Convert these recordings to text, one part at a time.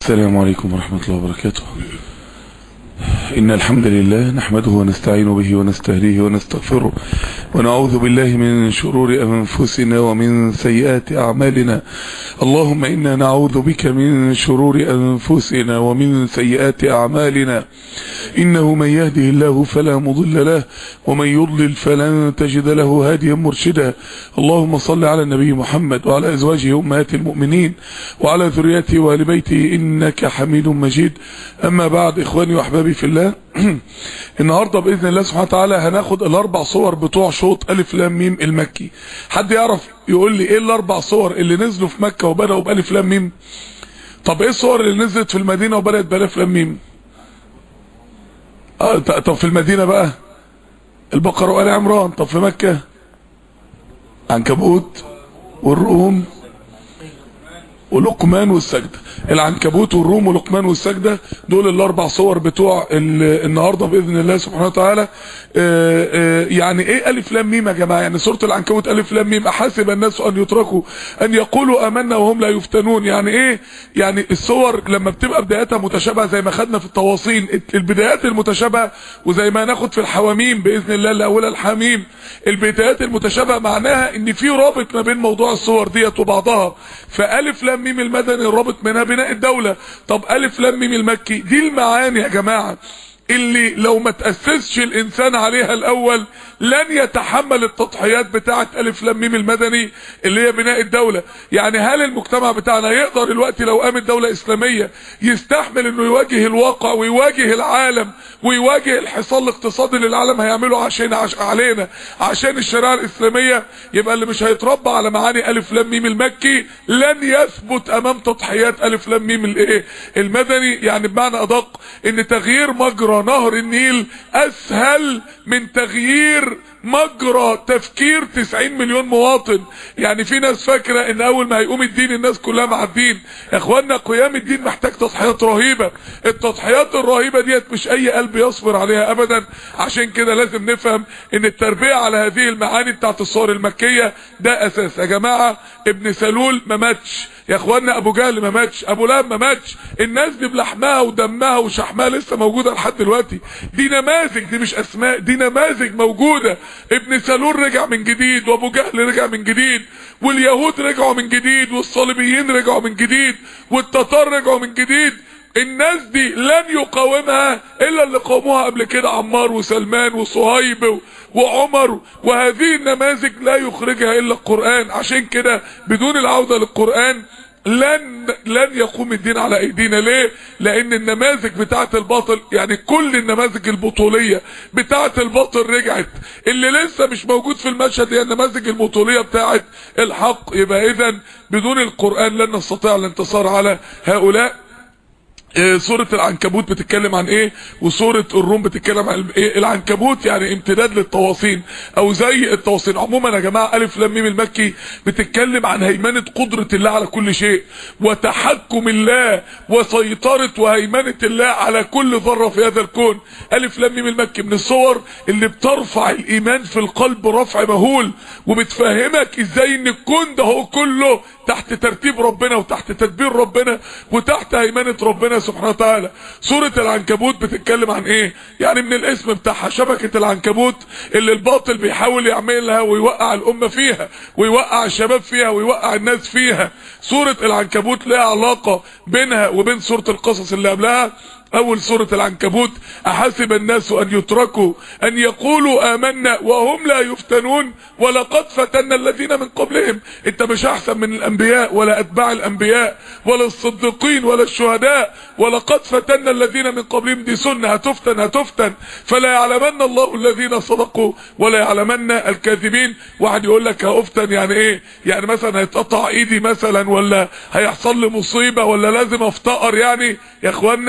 السلام عليكم ورحمة الله وبركاته إن الحمد لله نحمده ونستعين به ونستهديه ونستغفره ونعوذ بالله من شرور أنفسنا ومن سيئات أعمالنا اللهم إنا نعوذ بك من شرور أنفسنا ومن سيئات أعمالنا إنه من يهده الله فلا مضل له ومن يضلل فلن تجد له هاديا مرشدا اللهم صل على النبي محمد وعلى أزواجه أمهات المؤمنين وعلى ذريته وآل بيته إنك حميد مجيد أما بعد إخواني وأحبابي في الله النهاردة بإذن الله سبحانه وتعالى هناخد الأربع صور بتوع شوط ألف لام ميم المكي حد يعرف يقول لي إيه الأربع صور اللي نزلوا في مكة وبدأوا بألف لام ميم طب إيه الصور اللي نزلت في المدينة وبدأت بألف لام ميم آه طب في المدينة بقى البقرة وآل عمران طب في مكة عنكبوت والروم ولقمان والسجدة العنكبوت والروم ولقمان والسجدة دول الاربع صور بتوع النهاردة بإذن الله سبحانه وتعالى يعني ايه الف لام ميم يا جماعة يعني سورة العنكبوت الف لام ميم احاسب الناس ان يتركوا ان يقولوا امنا وهم لا يفتنون يعني ايه يعني الصور لما بتبقى بداياتها متشابهة زي ما خدنا في التواصين البدايات المتشابهة وزي ما ناخد في الحواميم بإذن الله الاول الحميم البدايات المتشابهة معناها ان في رابط ما بين موضوع الصور ديت وبعضها فالف لام ميم المدني الرابط منها بناء الدولة طب الف لام ميم المكي دي المعاني يا جماعة اللي لو ما تأسسش الانسان عليها الاول لن يتحمل التضحيات بتاعة الف لام ميم المدني اللي هي بناء الدولة يعني هل المجتمع بتاعنا يقدر الوقت لو قامت دولة اسلامية يستحمل انه يواجه الواقع ويواجه العالم ويواجه الحصار الاقتصادي اللي العالم هيعمله عشان عش علينا عشان الشريعة الاسلامية يبقى اللي مش هيتربى على معاني الف لام ميم المكي لن يثبت امام تضحيات الف لام ميم الايه المدني يعني بمعنى ادق ان تغيير مجرى نهر النيل اسهل من تغيير مجرى تفكير 90 مليون مواطن يعني في ناس فاكرة ان اول ما هيقوم الدين الناس كلها مع الدين يا اخوانا قيام الدين محتاج تضحيات رهيبة التضحيات الرهيبة ديت مش اي قلب يصبر عليها ابدا عشان كده لازم نفهم ان التربية على هذه المعاني بتاعت الصور المكية ده اساس يا جماعة ابن سلول ما ماتش يا اخوانا ابو جهل ما ماتش ابو لهب ما ماتش الناس دي بلحمها ودمها وشحمها لسه موجوده لحد دلوقتي دي نماذج دي مش اسماء دي نماذج موجوده ابن سلول رجع من جديد وابو جهل رجع من جديد واليهود رجعوا من جديد والصليبيين رجعوا من جديد والتتار رجعوا من جديد الناس دي لن يقاومها الا اللي قاوموها قبل كده عمار وسلمان وصهيب وعمر وهذه النماذج لا يخرجها الا القرآن عشان كده بدون العودة للقرآن لن لن يقوم الدين على ايدينا ليه لان النماذج بتاعه الباطل يعني كل النماذج البطوليه بتاعه الباطل رجعت اللي لسه مش موجود في المشهد هي النماذج البطوليه بتاعه الحق يبقى اذا بدون القران لن نستطيع الانتصار على هؤلاء سورة العنكبوت بتتكلم عن ايه وسورة الروم بتتكلم عن ايه العنكبوت يعني امتداد للتواصين او زي التواصين عموما يا جماعة الف لام ميم المكي بتتكلم عن هيمنة قدرة الله على كل شيء وتحكم الله وسيطرة وهيمنة الله على كل ذرة في هذا الكون الف لام ميم المكي من الصور اللي بترفع الايمان في القلب رفع مهول وبتفهمك ازاي ان الكون ده هو كله تحت ترتيب ربنا وتحت تدبير ربنا وتحت هيمنة ربنا سبحانه وتعالى سورة العنكبوت بتتكلم عن ايه يعني من الاسم بتاعها شبكة العنكبوت اللي الباطل بيحاول يعملها ويوقع الامة فيها ويوقع الشباب فيها ويوقع الناس فيها سورة العنكبوت لها علاقة بينها وبين سورة القصص اللي قبلها اول سورة العنكبوت احسب الناس ان يتركوا ان يقولوا امنا وهم لا يفتنون ولقد فتنا الذين من قبلهم انت مش احسن من الانبياء ولا اتباع الانبياء ولا الصديقين ولا الشهداء ولقد فتنا الذين من قبلهم دي سنة هتفتن هتفتن فلا يعلمن الله الذين صدقوا ولا يعلمن الكاذبين واحد يقول لك هافتن يعني ايه يعني مثلا هيتقطع ايدي مثلا ولا هيحصل لي مصيبة ولا لازم افتقر يعني يا اخوانا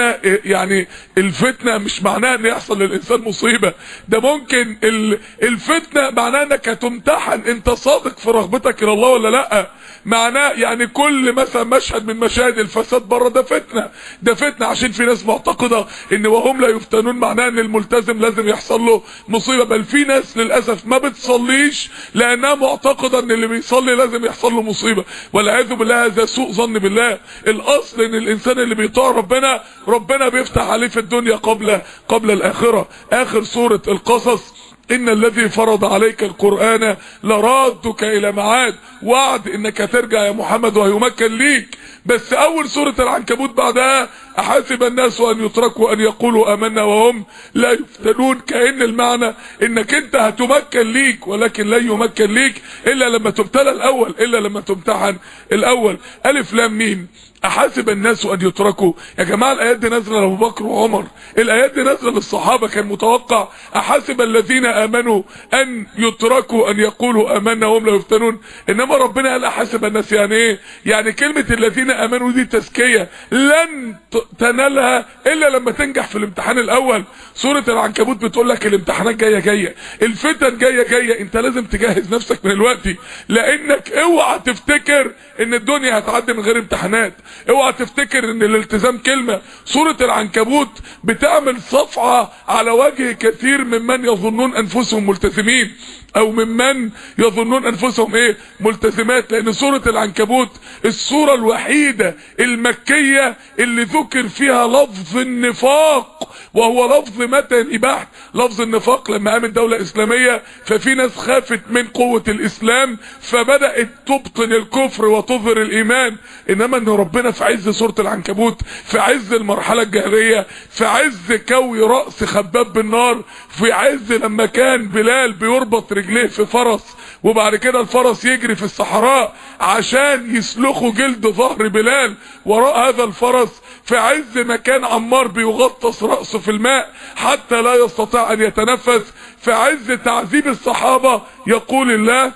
يعني الفتنة مش معناها ان يحصل للانسان مصيبة ده ممكن ال- الفتنة معناها انك هتمتحن انت صادق في رغبتك الى الله ولا لا معناه يعني كل مثلا مشهد من مشاهد الفساد بره ده فتنة ده فتنة عشان في ناس معتقدة ان وهم لا يفتنون معناه ان الملتزم لازم يحصل له مصيبة بل في ناس للأسف ما بتصليش لانها معتقدة ان اللي بيصلي لازم يحصل له مصيبة والعياذ بالله هذا سوء ظن بالله الاصل ان الانسان اللي بيطاع ربنا ربنا بيفتح عليه في الدنيا قبل قبل الاخرة اخر سورة القصص ان الذي فرض عليك القرآن لرادك الى معاد وعد انك هترجع يا محمد وهيمكن ليك بس اول سورة العنكبوت بعدها احاسب الناس ان يتركوا ان يقولوا امنا وهم لا يفتنون كأن المعنى انك انت هتمكن ليك ولكن لن يمكن ليك الا لما تبتلى الاول الا لما تمتحن الاول الف لام ميم احاسب الناس ان يتركوا يا جماعه الايات دي نازله لابو بكر وعمر الايات دي نازله للصحابه كان متوقع احاسب الذين امنوا ان يتركوا ان يقولوا امنا وهم لا يفتنون انما ربنا قال احاسب الناس يعني ايه يعني كلمه الذين امنوا دي تزكيه لن ت- تنالها الا لما تنجح في الامتحان الاول سوره العنكبوت بتقول لك الامتحانات جايه جايه الفتن جايه جايه انت لازم تجهز نفسك من الوقت لانك اوعى تفتكر ان الدنيا هتعدي من غير امتحانات اوعى تفتكر ان الالتزام كلمة سورة العنكبوت بتعمل صفعة على وجه كثير ممن يظنون انفسهم ملتزمين او ممن يظنون انفسهم ايه ملتزمات لان سورة العنكبوت السورة الوحيدة المكية اللي ذكر فيها لفظ النفاق وهو لفظ متى اباح لفظ النفاق لما قامت دولة اسلامية ففي ناس خافت من قوة الاسلام فبدأت تبطن الكفر وتظهر الايمان انما ان ربنا في عز سورة العنكبوت في عز المرحلة الجاهلية في عز كوي رأس خباب بالنار في عز لما كان بلال بيربط رجليه في فرس وبعد كده الفرس يجري في الصحراء عشان يسلخوا جلد ظهر بلال وراء هذا الفرس في عز ما كان عمار بيغطس رأسه في الماء حتى لا يستطيع ان يتنفس في عز تعذيب الصحابة يقول الله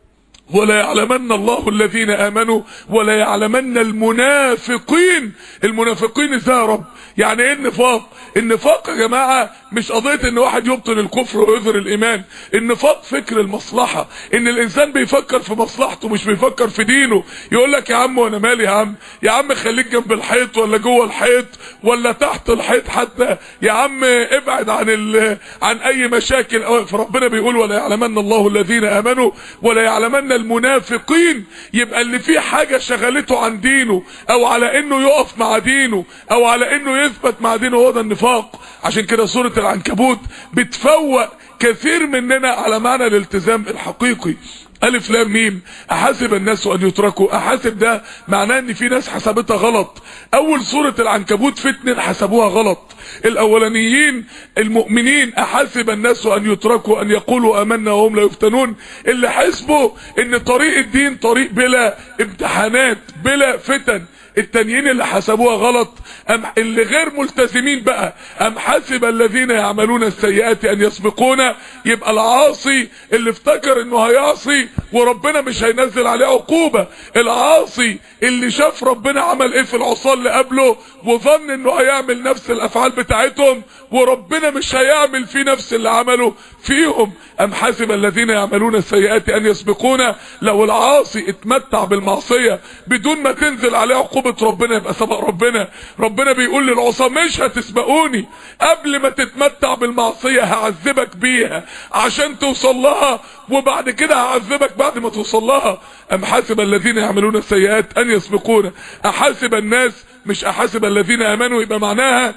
ولا يعلمن الله الذين امنوا ولا يعلمن المنافقين المنافقين ازاي يا رب يعني ايه النفاق النفاق يا جماعه مش قضيه ان واحد يبطل الكفر ويظهر الايمان النفاق فكر المصلحه ان الانسان بيفكر في مصلحته مش بيفكر في دينه يقول لك يا عم وانا مالي يا عم يا عم خليك جنب الحيط ولا جوه الحيط ولا تحت الحيط حتى يا عم ابعد عن ال... عن اي مشاكل أو فربنا بيقول ولا يعلمن الله الذين امنوا ولا يعلمن المنافقين يبقى اللي فيه حاجة شغلته عن دينه او على انه يقف مع دينه او على انه يثبت مع دينه هو ده النفاق عشان كده سورة العنكبوت بتفوق كثير مننا على معنى الالتزام الحقيقي الف لام ميم احاسب الناس ان يتركوا احاسب ده معناه ان في ناس حسبتها غلط اول سورة العنكبوت في اتنين حسبوها غلط الاولانيين المؤمنين احاسب الناس ان يتركوا ان يقولوا امنا وهم لا يفتنون اللي حسبوا ان طريق الدين طريق بلا امتحانات بلا فتن التانيين اللي حسبوها غلط أم اللي غير ملتزمين بقى ام حسب الذين يعملون السيئات ان يسبقونا يبقى العاصي اللي افتكر انه هيعصي وربنا مش هينزل عليه عقوبة العاصي اللي شاف ربنا عمل ايه في العصاة اللي قبله وظن انه هيعمل نفس الافعال بتاعتهم وربنا مش هيعمل فيه نفس اللي عمله فيهم ام حسب الذين يعملون السيئات ان يسبقونا لو العاصي اتمتع بالمعصية بدون ما تنزل عليه عقوبة ربنا يبقى سبق ربنا ربنا بيقول للعصاة مش هتسبقوني قبل ما تتمتع بالمعصية هعذبك بيها عشان توصل لها وبعد كده هعذبك بعد ما توصل لها ام حسب الذين يعملون السيئات ان يسبقونا احاسب الناس مش احاسب الذين امنوا يبقى معناها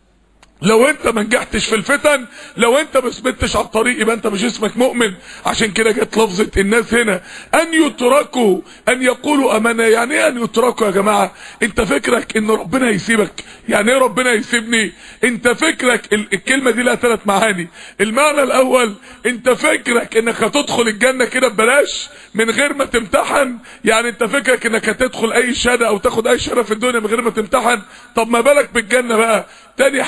لو انت ما نجحتش في الفتن لو انت ما ثبتش على الطريق يبقى انت مش اسمك مؤمن عشان كده جت لفظه الناس هنا ان يتركوا ان يقولوا امانه يعني ايه ان يتركوا يا جماعه انت فكرك ان ربنا يسيبك يعني ايه ربنا يسيبني انت فكرك ال- الكلمه دي لها ثلاث معاني المعنى الاول انت فكرك انك هتدخل الجنه كده ببلاش من غير ما تمتحن يعني انت فكرك انك هتدخل اي شهاده او تاخد اي شهاده في الدنيا من غير ما تمتحن طب ما بالك بالجنه بقى تاني حاجة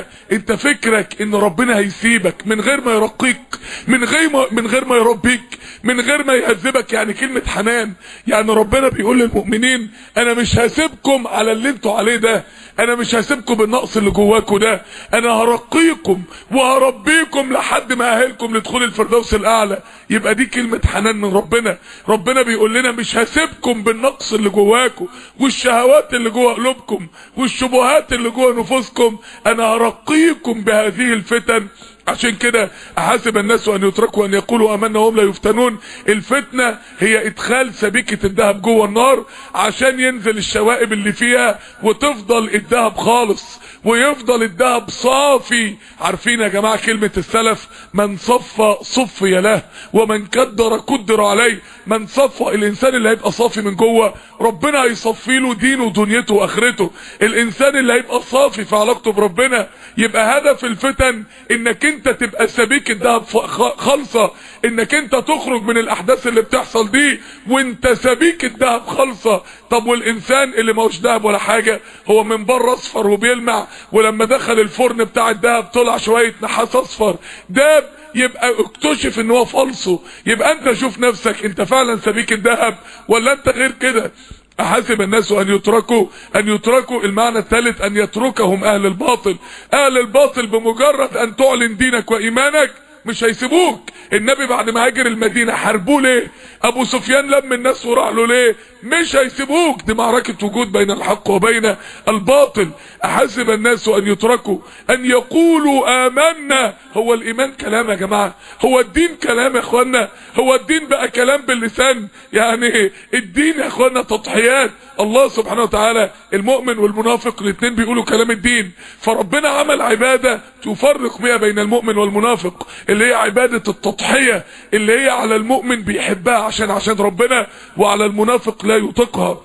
الدنيا انت فكرك ان ربنا هيسيبك من غير ما يرقيك من غير ما من غير ما يربيك من غير ما يهذبك يعني كلمة حنان يعني ربنا بيقول للمؤمنين انا مش هسيبكم على اللي انتوا عليه ده انا مش هسيبكم بالنقص اللي جواكم ده انا هرقيكم وهربيكم لحد ما اهلكم لدخول الفردوس الاعلى يبقى دي كلمة حنان من ربنا ربنا بيقول لنا مش هسيبكم بالنقص اللي جواكم والشهوات اللي جوا قلوبكم والشبهات اللي جوا نفوسكم انا هرقيكم بهذه الفتن عشان كده احاسب الناس ان يتركوا ان يقولوا امنا وهم لا يفتنون الفتنه هي ادخال سبيكه الذهب جوه النار عشان ينزل الشوائب اللي فيها وتفضل الذهب خالص ويفضل الذهب صافي عارفين يا جماعه كلمه السلف من صفى صفي له ومن كدر كدر عليه من صفى الانسان اللي هيبقى صافي من جوه ربنا هيصفي له دينه ودنيته واخرته الانسان اللي هيبقى صافي في علاقته بربنا يبقى هدف الفتن انك انت تبقى سبيك الذهب خالصه انك انت تخرج من الاحداث اللي بتحصل دي وانت سبيك الذهب خالصه طب والانسان اللي ماهوش ذهب ولا حاجه هو من بره اصفر وبيلمع ولما دخل الفرن بتاع الذهب طلع شويه نحاس اصفر داب يبقى اكتشف ان هو فالصو يبقى انت شوف نفسك انت فعلا سبيك الذهب ولا انت غير كده احسب الناس ان يتركوا ان يتركوا المعنى الثالث ان يتركهم اهل الباطل اهل الباطل بمجرد ان تعلن دينك وايمانك مش هيسيبوك النبي بعد ما هاجر المدينة حاربوه ليه ابو سفيان لم الناس وراح له ليه مش هيسيبوك دي معركة وجود بين الحق وبين الباطل احسب الناس ان يتركوا ان يقولوا امنا هو الايمان كلام يا جماعة هو الدين كلام يا اخوانا هو الدين بقى كلام باللسان يعني الدين يا اخوانا تضحيات الله سبحانه وتعالى المؤمن والمنافق الاثنين بيقولوا كلام الدين فربنا عمل عبادة تفرق بها بين المؤمن والمنافق اللي هي عبادة التضحية اللي هي على المؤمن بيحبها عشان عشان ربنا وعلى المنافق لا يطيقها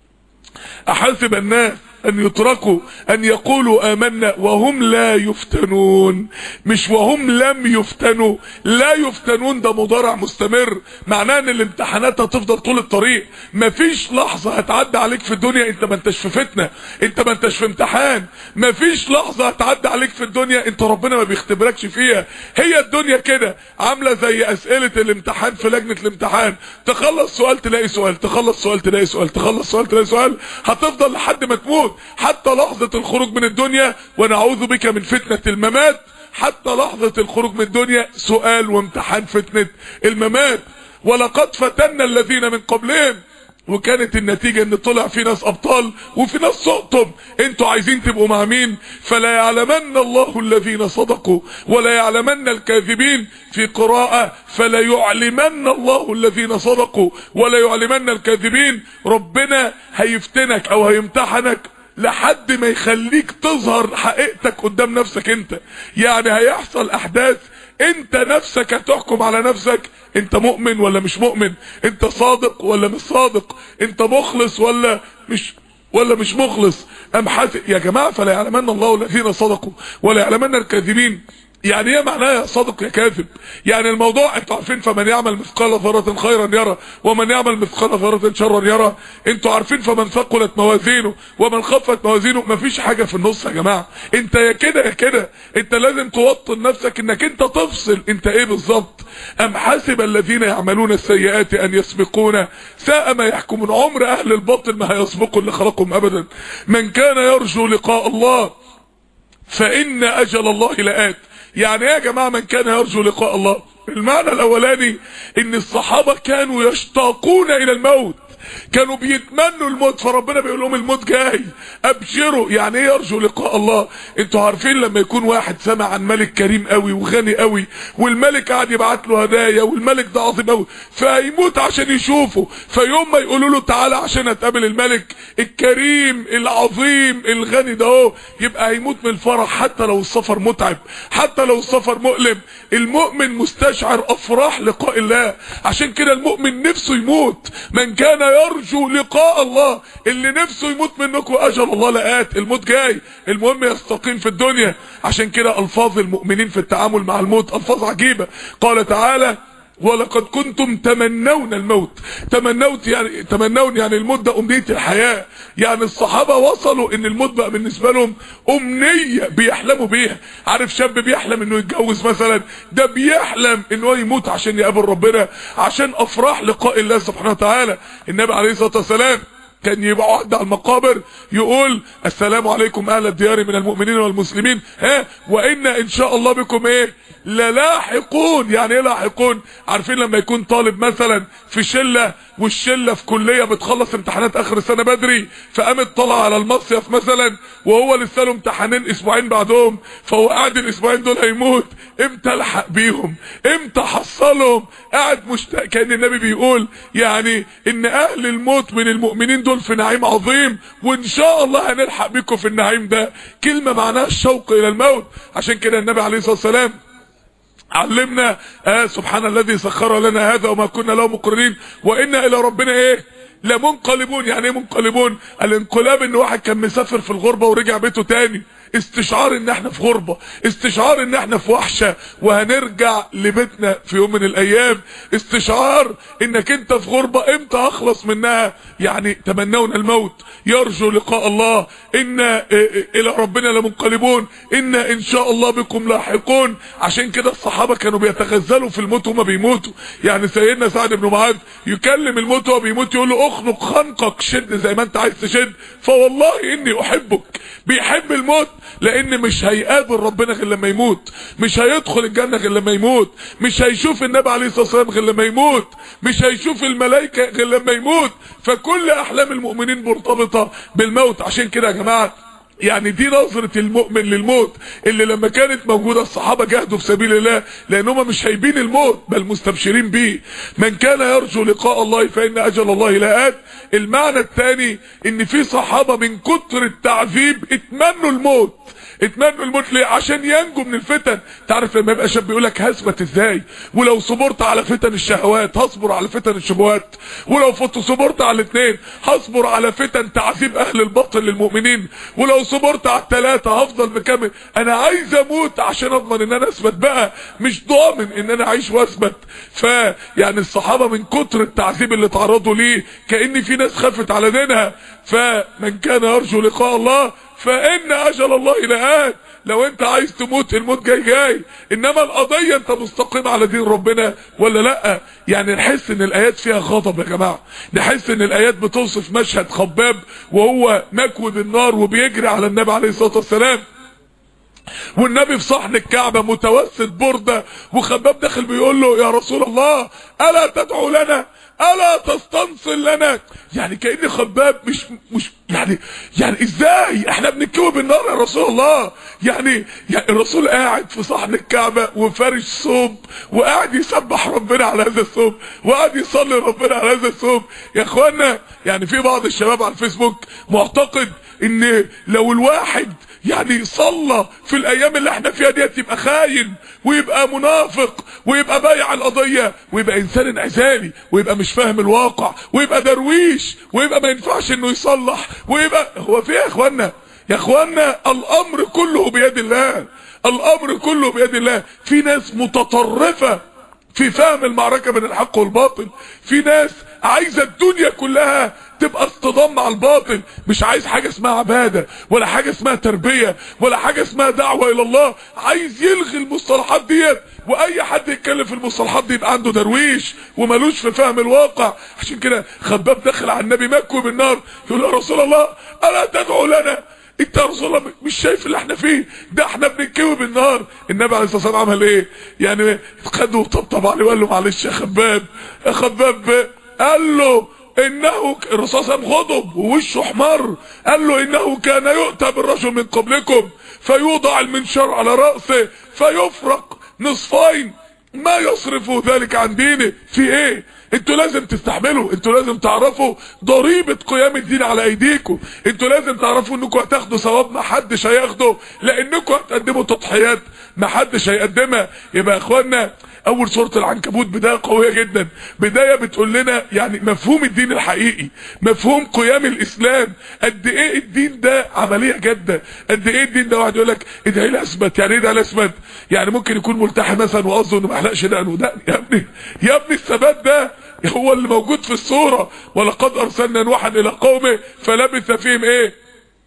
احاسب الناس ان يتركوا ان يقولوا امنا وهم لا يفتنون مش وهم لم يفتنوا لا يفتنون ده مضارع مستمر معناه ان الامتحانات هتفضل طول الطريق مفيش لحظة هتعدي عليك في الدنيا انت ما انتش في فتنة انت ما انتش في امتحان مفيش لحظة هتعدي عليك في الدنيا انت ربنا ما بيختبركش فيها هي الدنيا كده عاملة زي اسئلة الامتحان في لجنة الامتحان تخلص سؤال تلاقي سؤال تخلص سؤال تلاقي سؤال تخلص سؤال تلاقي سؤال هتفضل لحد ما تموت حتى لحظة الخروج من الدنيا ونعوذ بك من فتنة الممات حتى لحظة الخروج من الدنيا سؤال وامتحان فتنة الممات ولقد فتنا الذين من قبلهم وكانت النتيجة ان طلع في ناس ابطال وفي ناس سقطم انتوا عايزين تبقوا مع مين فلا يعلمن الله الذين صدقوا ولا يعلمن الكاذبين في قراءة فلا يعلمن الله الذين صدقوا ولا يعلمن الكاذبين ربنا هيفتنك او هيمتحنك لحد ما يخليك تظهر حقيقتك قدام نفسك انت يعني هيحصل احداث انت نفسك هتحكم على نفسك انت مؤمن ولا مش مؤمن انت صادق ولا مش صادق انت مخلص ولا مش ولا مش مخلص ام حاسب يا جماعه فلا يعلمن الله الذين صدقوا ولا يعلمن الكاذبين يعني ايه معناه يا صادق يا كاذب يعني الموضوع انتوا عارفين فمن يعمل مثقال ذره خيرا يرى ومن يعمل مثقال ذره شرا يرى انتوا عارفين فمن ثقلت موازينه ومن خفت موازينه مفيش حاجه في النص يا جماعه انت يا كده يا كده انت لازم توطن نفسك انك انت تفصل انت ايه بالظبط ام حسب الذين يعملون السيئات ان يسبقونا ساء ما يحكمون عمر اهل الباطل ما هيسبقوا اللي خلقهم ابدا من كان يرجو لقاء الله فان اجل الله لآت يعني ايه يا جماعه من كان يرجو لقاء الله المعنى الاولاني ان الصحابه كانوا يشتاقون الى الموت كانوا بيتمنوا الموت فربنا بيقول لهم الموت جاي ابشروا يعني ايه يرجو لقاء الله انتوا عارفين لما يكون واحد سمع عن ملك كريم قوي وغني قوي والملك قاعد يبعت له هدايا والملك ده عظيم قوي فهيموت عشان يشوفه فيوم ما يقولوا له تعالى عشان اتقابل الملك الكريم العظيم الغني ده اهو يبقى هيموت من الفرح حتى لو السفر متعب حتى لو السفر مؤلم المؤمن مستشعر افراح لقاء الله عشان كده المؤمن نفسه يموت من كان يرجو لقاء الله اللي نفسه يموت منكم اجل الله لقات الموت جاي المهم يستقيم في الدنيا عشان كده الفاظ المؤمنين في التعامل مع الموت الفاظ عجيبة قال تعالى ولقد كنتم تمنون الموت تمنوت يعني تمنون يعني الموت ده امنيه الحياه يعني الصحابه وصلوا ان الموت بقى بالنسبه لهم امنيه بيحلموا بيها عارف شاب بيحلم انه يتجوز مثلا ده بيحلم انه يموت عشان يقابل ربنا عشان افراح لقاء الله سبحانه وتعالى النبي عليه الصلاه والسلام كان يبقى واحد على المقابر يقول السلام عليكم اهل الديار من المؤمنين والمسلمين ها وان ان شاء الله بكم ايه للاحقون يعني ايه لاحقون عارفين لما يكون طالب مثلا في شله والشله في كليه بتخلص امتحانات اخر السنه بدري فقامت طالعه على المصيف مثلا وهو لسه له امتحانين اسبوعين بعدهم فهو قاعد الاسبوعين دول هيموت امتى الحق بيهم امتى حصلهم قاعد مشتاق كان النبي بيقول يعني ان اهل الموت من المؤمنين دول في نعيم عظيم وان شاء الله هنلحق بيكم في النعيم ده كلمه معناها الشوق الى الموت عشان كده النبي عليه الصلاه والسلام علمنا آه سبحان الذي سخر لنا هذا وما كنا له مقرنين وانا الى ربنا ايه لمنقلبون يعني ايه منقلبون الانقلاب ان واحد كان مسافر في الغربه ورجع بيته تاني استشعار ان احنا في غربة استشعار ان احنا في وحشة وهنرجع لبيتنا في يوم من الايام استشعار انك انت في غربة امتى اخلص منها يعني تمنون الموت يرجو لقاء الله ان الى ربنا لمنقلبون ان ان شاء الله بكم لاحقون عشان كده الصحابة كانوا بيتغزلوا في الموت وما بيموتوا يعني سيدنا سعد بن معاذ يكلم الموت وهو بيموت يقول له اخنق خنقك شد زي ما انت عايز تشد فوالله اني احبك بيحب الموت لان مش هيقابل ربنا غير لما يموت مش هيدخل الجنه غير لما يموت مش هيشوف النبي عليه الصلاه والسلام غير لما يموت مش هيشوف الملائكه غير لما يموت فكل احلام المؤمنين مرتبطه بالموت عشان كده يا جماعه يعني دي نظرة المؤمن للموت اللي لما كانت موجودة الصحابة جاهدوا في سبيل الله لانهم مش هيبين الموت بل مستبشرين بيه من كان يرجو لقاء الله فإن أجل الله لآت المعنى الثاني ان في صحابة من كتر التعذيب اتمنوا الموت اتمنوا الموت ليه عشان ينجوا من الفتن تعرف لما يبقى شاب يقول لك هثبت ازاي ولو صبرت على فتن الشهوات هصبر على فتن الشبهات ولو فت صبرت على الاثنين هصبر على فتن تعذيب اهل الباطل للمؤمنين ولو صبرت على الثلاثه هفضل مكمل انا عايز اموت عشان اضمن ان انا اثبت بقى مش ضامن ان انا اعيش واثبت فيعني الصحابه من كتر التعذيب اللي تعرضوا ليه كان في ناس خافت على دينها فمن كان يرجو لقاء الله فان اجل الله لآت لو انت عايز تموت الموت جاي جاي انما القضية انت مستقيم على دين ربنا ولا لا يعني نحس ان الايات فيها غضب يا جماعة نحس ان الايات بتوصف مشهد خباب وهو مكوي بالنار وبيجري على النبي عليه الصلاة والسلام والنبي في صحن الكعبة متوسط بردة وخباب داخل بيقول له يا رسول الله ألا تدعو لنا ألا تستنصر لنا يعني كأن خباب مش مش يعني يعني ازاي احنا بنتكوي بالنار يا رسول الله يعني يعني الرسول قاعد في صحن الكعبة وفارش صوب وقاعد يسبح ربنا على هذا الصوب وقاعد يصلي ربنا على هذا الصوب يا اخوانا يعني في بعض الشباب على الفيسبوك معتقد ان لو الواحد يعني صلى في الايام اللي احنا فيها ديت يبقى خاين ويبقى منافق ويبقى بايع القضية ويبقى انسان انعزالي ويبقى مش فاهم الواقع ويبقى درويش ويبقى ما ينفعش انه يصلح ويبقى هو في يا اخوانا يا اخوانا الامر كله بيد الله الامر كله بيد الله في ناس متطرفة في فهم المعركة بين الحق والباطل في ناس عايزة الدنيا كلها تبقى اصطدام مع الباطل مش عايز حاجة اسمها عبادة ولا حاجة اسمها تربية ولا حاجة اسمها دعوة الى الله عايز يلغي المصطلحات ديت واي حد يتكلم في المصطلحات دي يبقى عنده درويش ومالوش في فهم الواقع عشان كده خباب دخل على النبي مكوي بالنار يقول يا رسول الله الا تدعو لنا انت يا رسول الله مش شايف اللي احنا فيه ده احنا بنتكوي بالنار النبي عليه الصلاه والسلام عمل ايه يعني خده وطبطب عليه وقال له معلش يا خباب يا خباب قال له انه الرسول صلى الله عليه وسلم غضب ووشه احمر قال له انه كان يؤتى بالرجل من قبلكم فيوضع المنشار على راسه فيفرق نصفين ما يصرف ذلك عن دينه في ايه انتوا لازم تستحملوا انتوا لازم تعرفوا ضريبة قيام الدين على ايديكم انتوا لازم تعرفوا انكم هتاخدوا ثواب ما حدش هياخده لانكم هتقدموا تضحيات ما حدش هيقدمها يبقى يا اخوانا اول سورة العنكبوت بداية قوية جدا بداية بتقول لنا يعني مفهوم الدين الحقيقي مفهوم قيام الاسلام قد ايه الدين ده عملية جادة قد ايه الدين ده واحد يقول لك ادعي لي اثبت يعني ايه ده اثبت يعني ممكن يكون ملتحي مثلا وقصده انه ما يحلقش دقنه ده يا ابني يا ابني الثبات ده هو اللي موجود في الصورة ولقد ارسلنا نوحا الى قومه فلبث فيهم ايه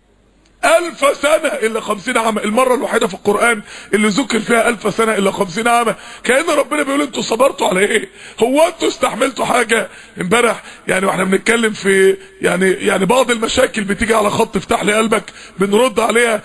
ألف سنة إلا خمسين عام المرة الوحيدة في القرآن اللي ذكر فيها ألف سنة إلا خمسين عام كأن ربنا بيقول انتوا صبرتوا على ايه هو انتوا استحملتوا حاجة امبارح يعني واحنا بنتكلم في يعني يعني بعض المشاكل بتيجي على خط افتح لي قلبك بنرد عليها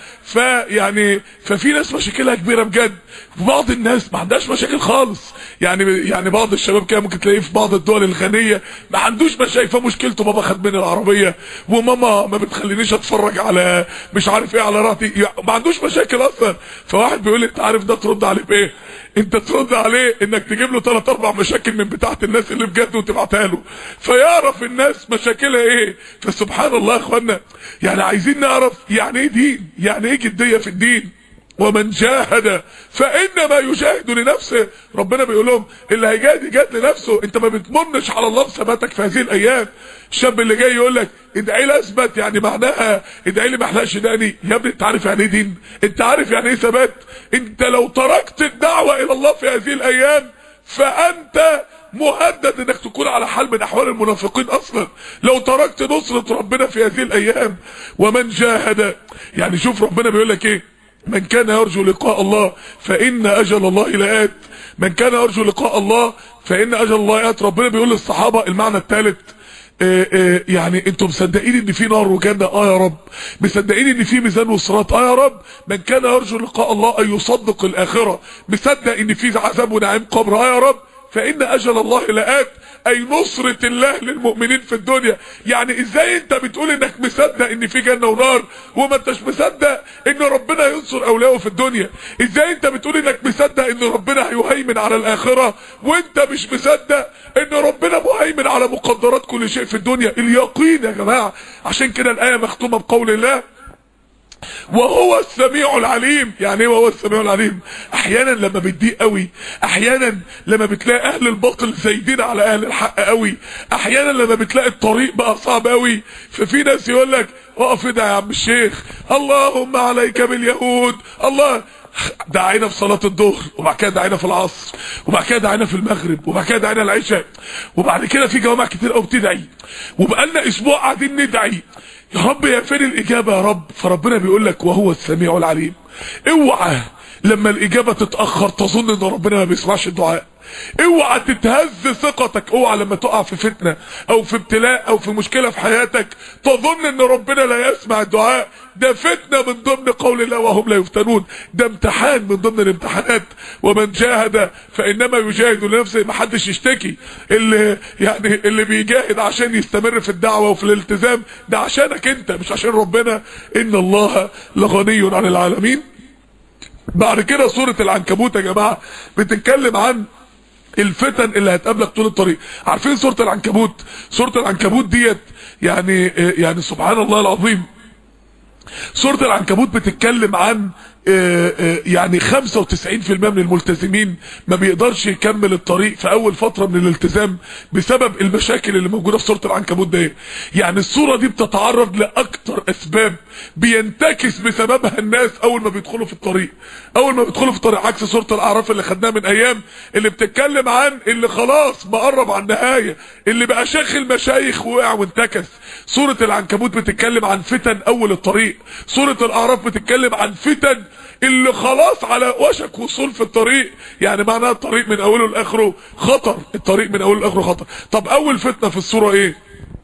فيعني ففي ناس مشاكلها كبيرة بجد وبعض الناس ما عندهاش مشاكل خالص يعني يعني بعض الشباب كده ممكن تلاقيه في بعض الدول الغنية ما عندوش مشاكل فمشكلته بابا خد مني العربية وماما ما بتخلينيش اتفرج على مش عارف ايه على راتي ما عندوش مشاكل اصلا فواحد بيقول لي انت عارف ده ترد عليه بايه انت ترد عليه انك تجيب له ثلاث اربع مشاكل من بتاعه الناس اللي بجد وتبعتها له فيعرف الناس مشاكلها ايه فسبحان الله يا اخوانا يعني عايزين نعرف يعني ايه دين يعني ايه جديه في الدين ومن جاهد فانما يجاهد لنفسه ربنا بيقول لهم اللي هيجاهد يجاهد لنفسه انت ما بتمنش على الله بثباتك في هذه الايام الشاب اللي جاي يقول لك ادعي لي اثبت يعني معناها ادعي لي ما احلقش دقني يا ابني انت عارف يعني ايه دين انت عارف يعني ايه ثبات انت لو تركت الدعوه الى الله في هذه الايام فانت مهدد انك تكون على حال من احوال المنافقين اصلا لو تركت نصرة ربنا في هذه الايام ومن جاهد يعني شوف ربنا بيقول لك ايه من كان يرجو لقاء الله فإن أجل الله لآت من كان يرجو لقاء الله فإن أجل الله لآت ربنا بيقول للصحابة المعنى الثالث آآ آآ يعني انتم مصدقين ان في نار وجنه اه يا رب مصدقين ان في ميزان وصراط اه يا رب من كان يرجو لقاء الله ان يصدق الاخره مصدق ان في عذاب ونعيم قبر اه يا رب فان اجل الله لآت اي نصرة الله للمؤمنين في الدنيا يعني ازاي انت بتقول انك مصدق ان في جنة ونار وما انتش مصدق ان ربنا ينصر اولياءه في الدنيا ازاي انت بتقول انك مصدق ان ربنا هيهيمن على الاخرة وانت مش مصدق ان ربنا مهيمن على مقدرات كل شيء في الدنيا اليقين يا جماعة عشان كده الاية مختومة بقول الله وهو السميع العليم يعني ايه وهو السميع العليم احيانا لما بتضيق قوي احيانا لما بتلاقي اهل الباطل زايدين على اهل الحق قوي احيانا لما بتلاقي الطريق بقى صعب قوي ففي ناس يقول لك اقف ده يا عم الشيخ اللهم عليك باليهود الله دعينا في صلاة الظهر وبعد كده دعينا في العصر وبعد كده دعينا في المغرب وبعد كده دعينا العشاء وبعد كده في جوامع كتير قوي بتدعي وبقالنا اسبوع قاعدين ندعي يا رب يا فين الاجابه يا رب فربنا بيقول لك وهو السميع العليم اوعى لما الاجابه تتاخر تظن ان ربنا ما بيسمعش الدعاء اوعى تتهز ثقتك اوعى لما تقع في فتنه او في ابتلاء او في مشكله في حياتك تظن ان ربنا لا يسمع الدعاء ده فتنه من ضمن قول الله وهم لا يفتنون ده امتحان من ضمن الامتحانات ومن جاهد فانما يجاهد لنفسه ما حدش يشتكي اللي يعني اللي بيجاهد عشان يستمر في الدعوه وفي الالتزام ده عشانك انت مش عشان ربنا ان الله لغني عن العالمين بعد كده سوره العنكبوت يا جماعه بتتكلم عن الفتن اللي هتقابلك طول الطريق عارفين سوره العنكبوت سوره العنكبوت ديت يعني يعني سبحان الله العظيم سوره العنكبوت بتتكلم عن يعني 95% من الملتزمين ما بيقدرش يكمل الطريق في اول فترة من الالتزام بسبب المشاكل اللي موجودة في سورة العنكبوت دي يعني الصورة دي بتتعرض لاكتر اسباب بينتكس بسببها الناس اول ما بيدخلوا في الطريق اول ما بيدخلوا في الطريق عكس سورة الاعراف اللي خدناها من ايام اللي بتتكلم عن اللي خلاص مقرب على النهاية اللي بقى شيخ المشايخ وقع وانتكس سورة العنكبوت بتتكلم عن فتن اول الطريق سورة الاعراف بتتكلم عن فتن اللي خلاص على وشك وصول في الطريق يعني معناها الطريق من اوله لاخره خطر الطريق من اوله لاخره خطر طب اول فتنه في الصوره ايه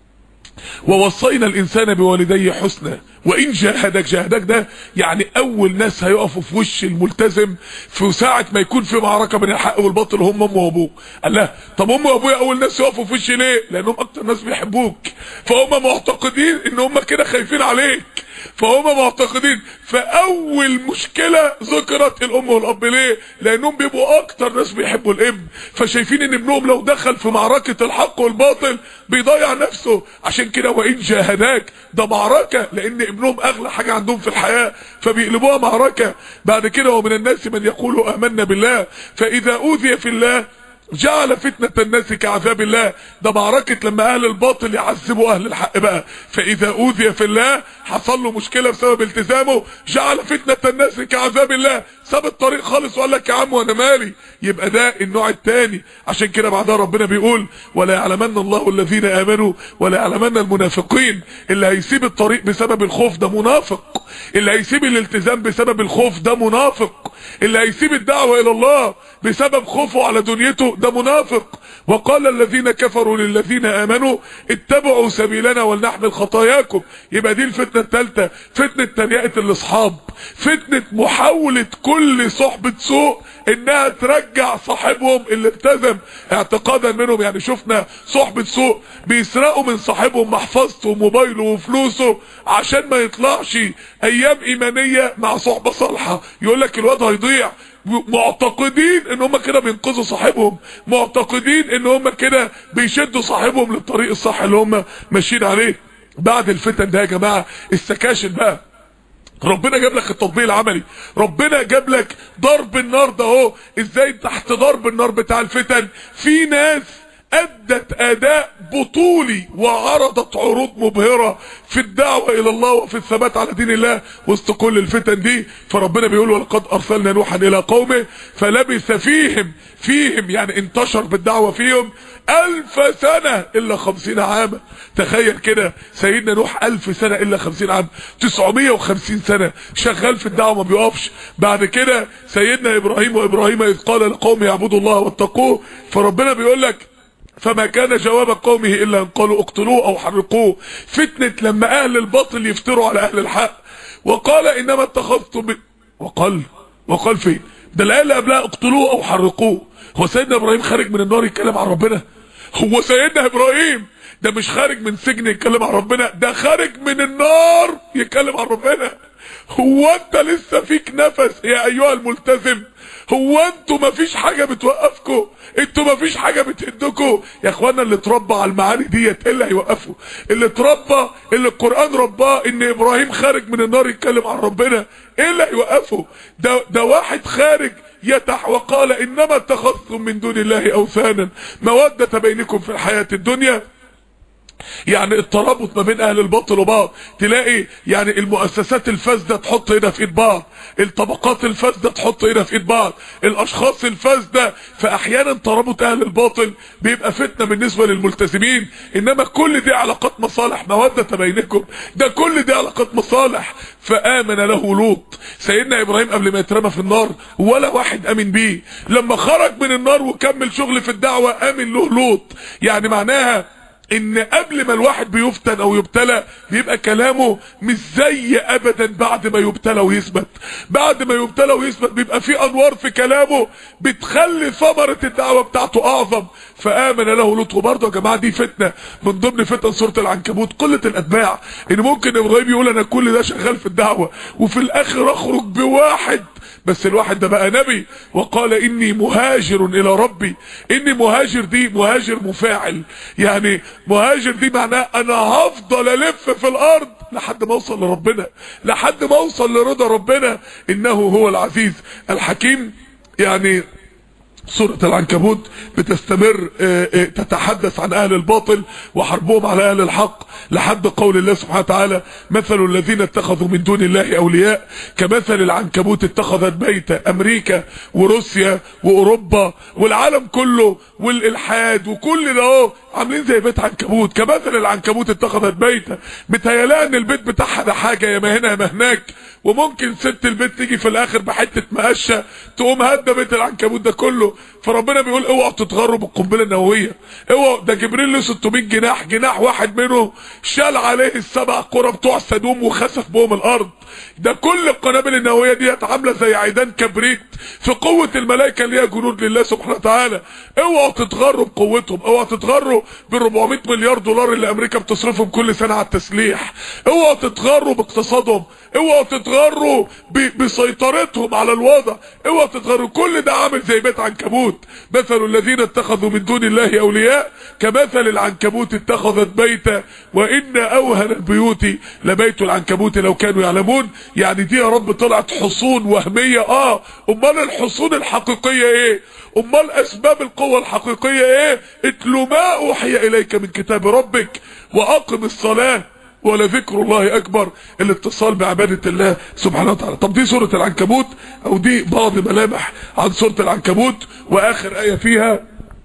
ووصينا الانسان بوالديه حسنا وان جاهدك جاهدك ده يعني اول ناس هيقفوا في وش الملتزم في ساعه ما يكون في معركه بين الحق والباطل هم امه وابوه قال لا طب امه وابويا اول ناس يقفوا في وشي ليه لانهم اكتر ناس بيحبوك فهم معتقدين ان هم كده خايفين عليك فهم معتقدين فاول مشكله ذكرت الام والاب ليه لانهم بيبقوا اكتر ناس بيحبوا الابن فشايفين ان ابنهم لو دخل في معركه الحق والباطل بيضيع نفسه عشان كده وان جاهداك ده معركه لان ابنهم اغلى حاجه عندهم في الحياه فبيقلبوها معركه بعد كده ومن الناس من يقول امنا بالله فاذا اوذي في الله جعل فتنة الناس كعذاب الله ده معركة لما اهل الباطل يعذبوا اهل الحق بقى فاذا اوذي في الله حصل له مشكلة بسبب التزامه جعل فتنة الناس كعذاب الله ساب الطريق خالص وقال لك يا عم وانا مالي يبقى ده النوع الثاني عشان كده بعدها ربنا بيقول ولا يعلمن الله الذين امنوا ولا يعلمن المنافقين اللي هيسيب الطريق بسبب الخوف ده منافق اللي هيسيب الالتزام بسبب الخوف ده منافق اللي هيسيب الدعوة الى الله بسبب خوفه على دنيته ده منافق وقال الذين كفروا للذين امنوا اتبعوا سبيلنا ولنحمل خطاياكم يبقى دي الفتنة الثالثة فتنة تريقة الاصحاب فتنة محاولة كل صحبة سوء انها ترجع صاحبهم اللي التزم اعتقادا منهم يعني شفنا صحبة سوء بيسرقوا من صاحبهم محفظته وموبايله وفلوسه عشان ما يطلعش ايام ايمانية مع صحبة صالحة يقول لك الواد هيضيع معتقدين ان هم كده بينقذوا صاحبهم معتقدين ان هم كده بيشدوا صاحبهم للطريق الصح اللي هم ماشيين عليه بعد الفتن ده يا جماعة السكاشن بقى ربنا جاب لك التطبيق العملي ربنا جاب لك ضرب النار ده اهو ازاي تحت ضرب النار بتاع الفتن في ناس ادت اداء بطولي وعرضت عروض مبهرة في الدعوة الى الله وفي الثبات على دين الله وسط كل الفتن دي فربنا بيقول ولقد ارسلنا نوحا الى قومه فلبث فيهم فيهم يعني انتشر بالدعوة فيهم الف سنة الا خمسين عاما تخيل كده سيدنا نوح الف سنة الا خمسين عام تسعمية وخمسين سنة شغال في الدعوة ما بيقفش بعد كده سيدنا ابراهيم وابراهيم اذ قال لقوم يعبدوا الله واتقوه فربنا بيقول لك فما كان جواب قومه الا ان قالوا اقتلوه او حرقوه فتنة لما اهل الباطل يفتروا على اهل الحق وقال انما اتخذتم ب... وقال وقال فين ده الايه اللي قبلها اقتلوه او حرقوه هو سيدنا ابراهيم خارج من النار يتكلم عن ربنا هو سيدنا ابراهيم ده مش خارج من سجن يتكلم عن ربنا ده خارج من النار يتكلم عن ربنا هو انت لسه فيك نفس يا ايها الملتزم هو انتوا مفيش حاجة بتوقفكم انتوا مفيش حاجة بتهدكم يا اخوانا اللي اتربى على المعاني ديت ايه اللي هيوقفه اللي اتربى اللي القرآن رباه ان ابراهيم خارج من النار يتكلم عن ربنا ايه اللي هيوقفه ده, ده واحد خارج يتح وقال انما اتخذتم من دون الله اوثانا مودة بينكم في الحياة الدنيا يعني الترابط ما بين اهل الباطل وبعض تلاقي يعني المؤسسات الفاسده تحط ايدها في ايد بعض الطبقات الفاسده تحط ايدها في ايد بعض الاشخاص الفاسده فاحيانا ترابط اهل الباطل بيبقى فتنه بالنسبه للملتزمين انما كل دي علاقات مصالح موده بينكم ده كل دي علاقات مصالح فامن له لوط سيدنا ابراهيم قبل ما يترمى في النار ولا واحد امن بيه لما خرج من النار وكمل شغل في الدعوه امن له لوط يعني معناها ان قبل ما الواحد بيفتن او يبتلى بيبقى كلامه مش زي ابدا بعد ما يبتلى ويثبت بعد ما يبتلى ويثبت بيبقى في انوار في كلامه بتخلي ثمرة الدعوة بتاعته اعظم فامن له لوط وبرضه يا جماعة دي فتنة من ضمن فتن سورة العنكبوت قلة الاتباع ان ممكن ابراهيم يقول انا كل ده شغال في الدعوة وفي الاخر اخرج بواحد بس الواحد ده بقى نبي وقال اني مهاجر الى ربي اني مهاجر دي مهاجر مفاعل يعني مهاجر دي معناه انا هفضل الف في الارض لحد ما اوصل لربنا لحد ما اوصل لرضا ربنا انه هو العزيز الحكيم يعني سورة العنكبوت بتستمر تتحدث عن اهل الباطل وحربهم على اهل الحق لحد قول الله سبحانه وتعالى مثل الذين اتخذوا من دون الله اولياء كمثل العنكبوت اتخذت بيت امريكا وروسيا واوروبا والعالم كله والالحاد وكل ده اهو عاملين زي بيت عنكبوت كمثل العنكبوت اتخذت بيتا متهيألها ان البيت بتاعها ده حاجه يا ما هنا يا ما هناك وممكن ست البيت تيجي في الاخر بحته مقشه تقوم هده بيت العنكبوت ده كله فربنا بيقول اوعوا تتغروا بالقنبله النوويه اوعوا ده جبريل له 600 جناح جناح واحد منهم شال عليه السبع قرى بتوع سدوم وخسف بهم الارض ده كل القنابل النوويه ديت عامله زي عيدان كبريت في قوه الملائكه اللي هي جنود لله سبحانه وتعالى اوعوا تتغروا بقوتهم اوعوا تتغروا بال 400 مليار دولار اللي امريكا بتصرفهم كل سنه على التسليح اوعوا تتغروا باقتصادهم اوعوا تتغروا بسيطرتهم على الوضع اوعوا تتغروا كل ده عامل زي بيت عنكبوت مثل الذين اتخذوا من دون الله اولياء كمثل العنكبوت اتخذت بيتا وان اوهن البيوت لبيت العنكبوت لو كانوا يعلمون يعني دي يا رب طلعت حصون وهميه اه امال الحصون الحقيقيه ايه امال اسباب القوه الحقيقيه ايه اتلو ما اوحي اليك من كتاب ربك واقم الصلاه ولذكر الله اكبر الاتصال بعبادة الله سبحانه وتعالى طب دي سورة العنكبوت او دي بعض ملامح عن سورة العنكبوت واخر اية فيها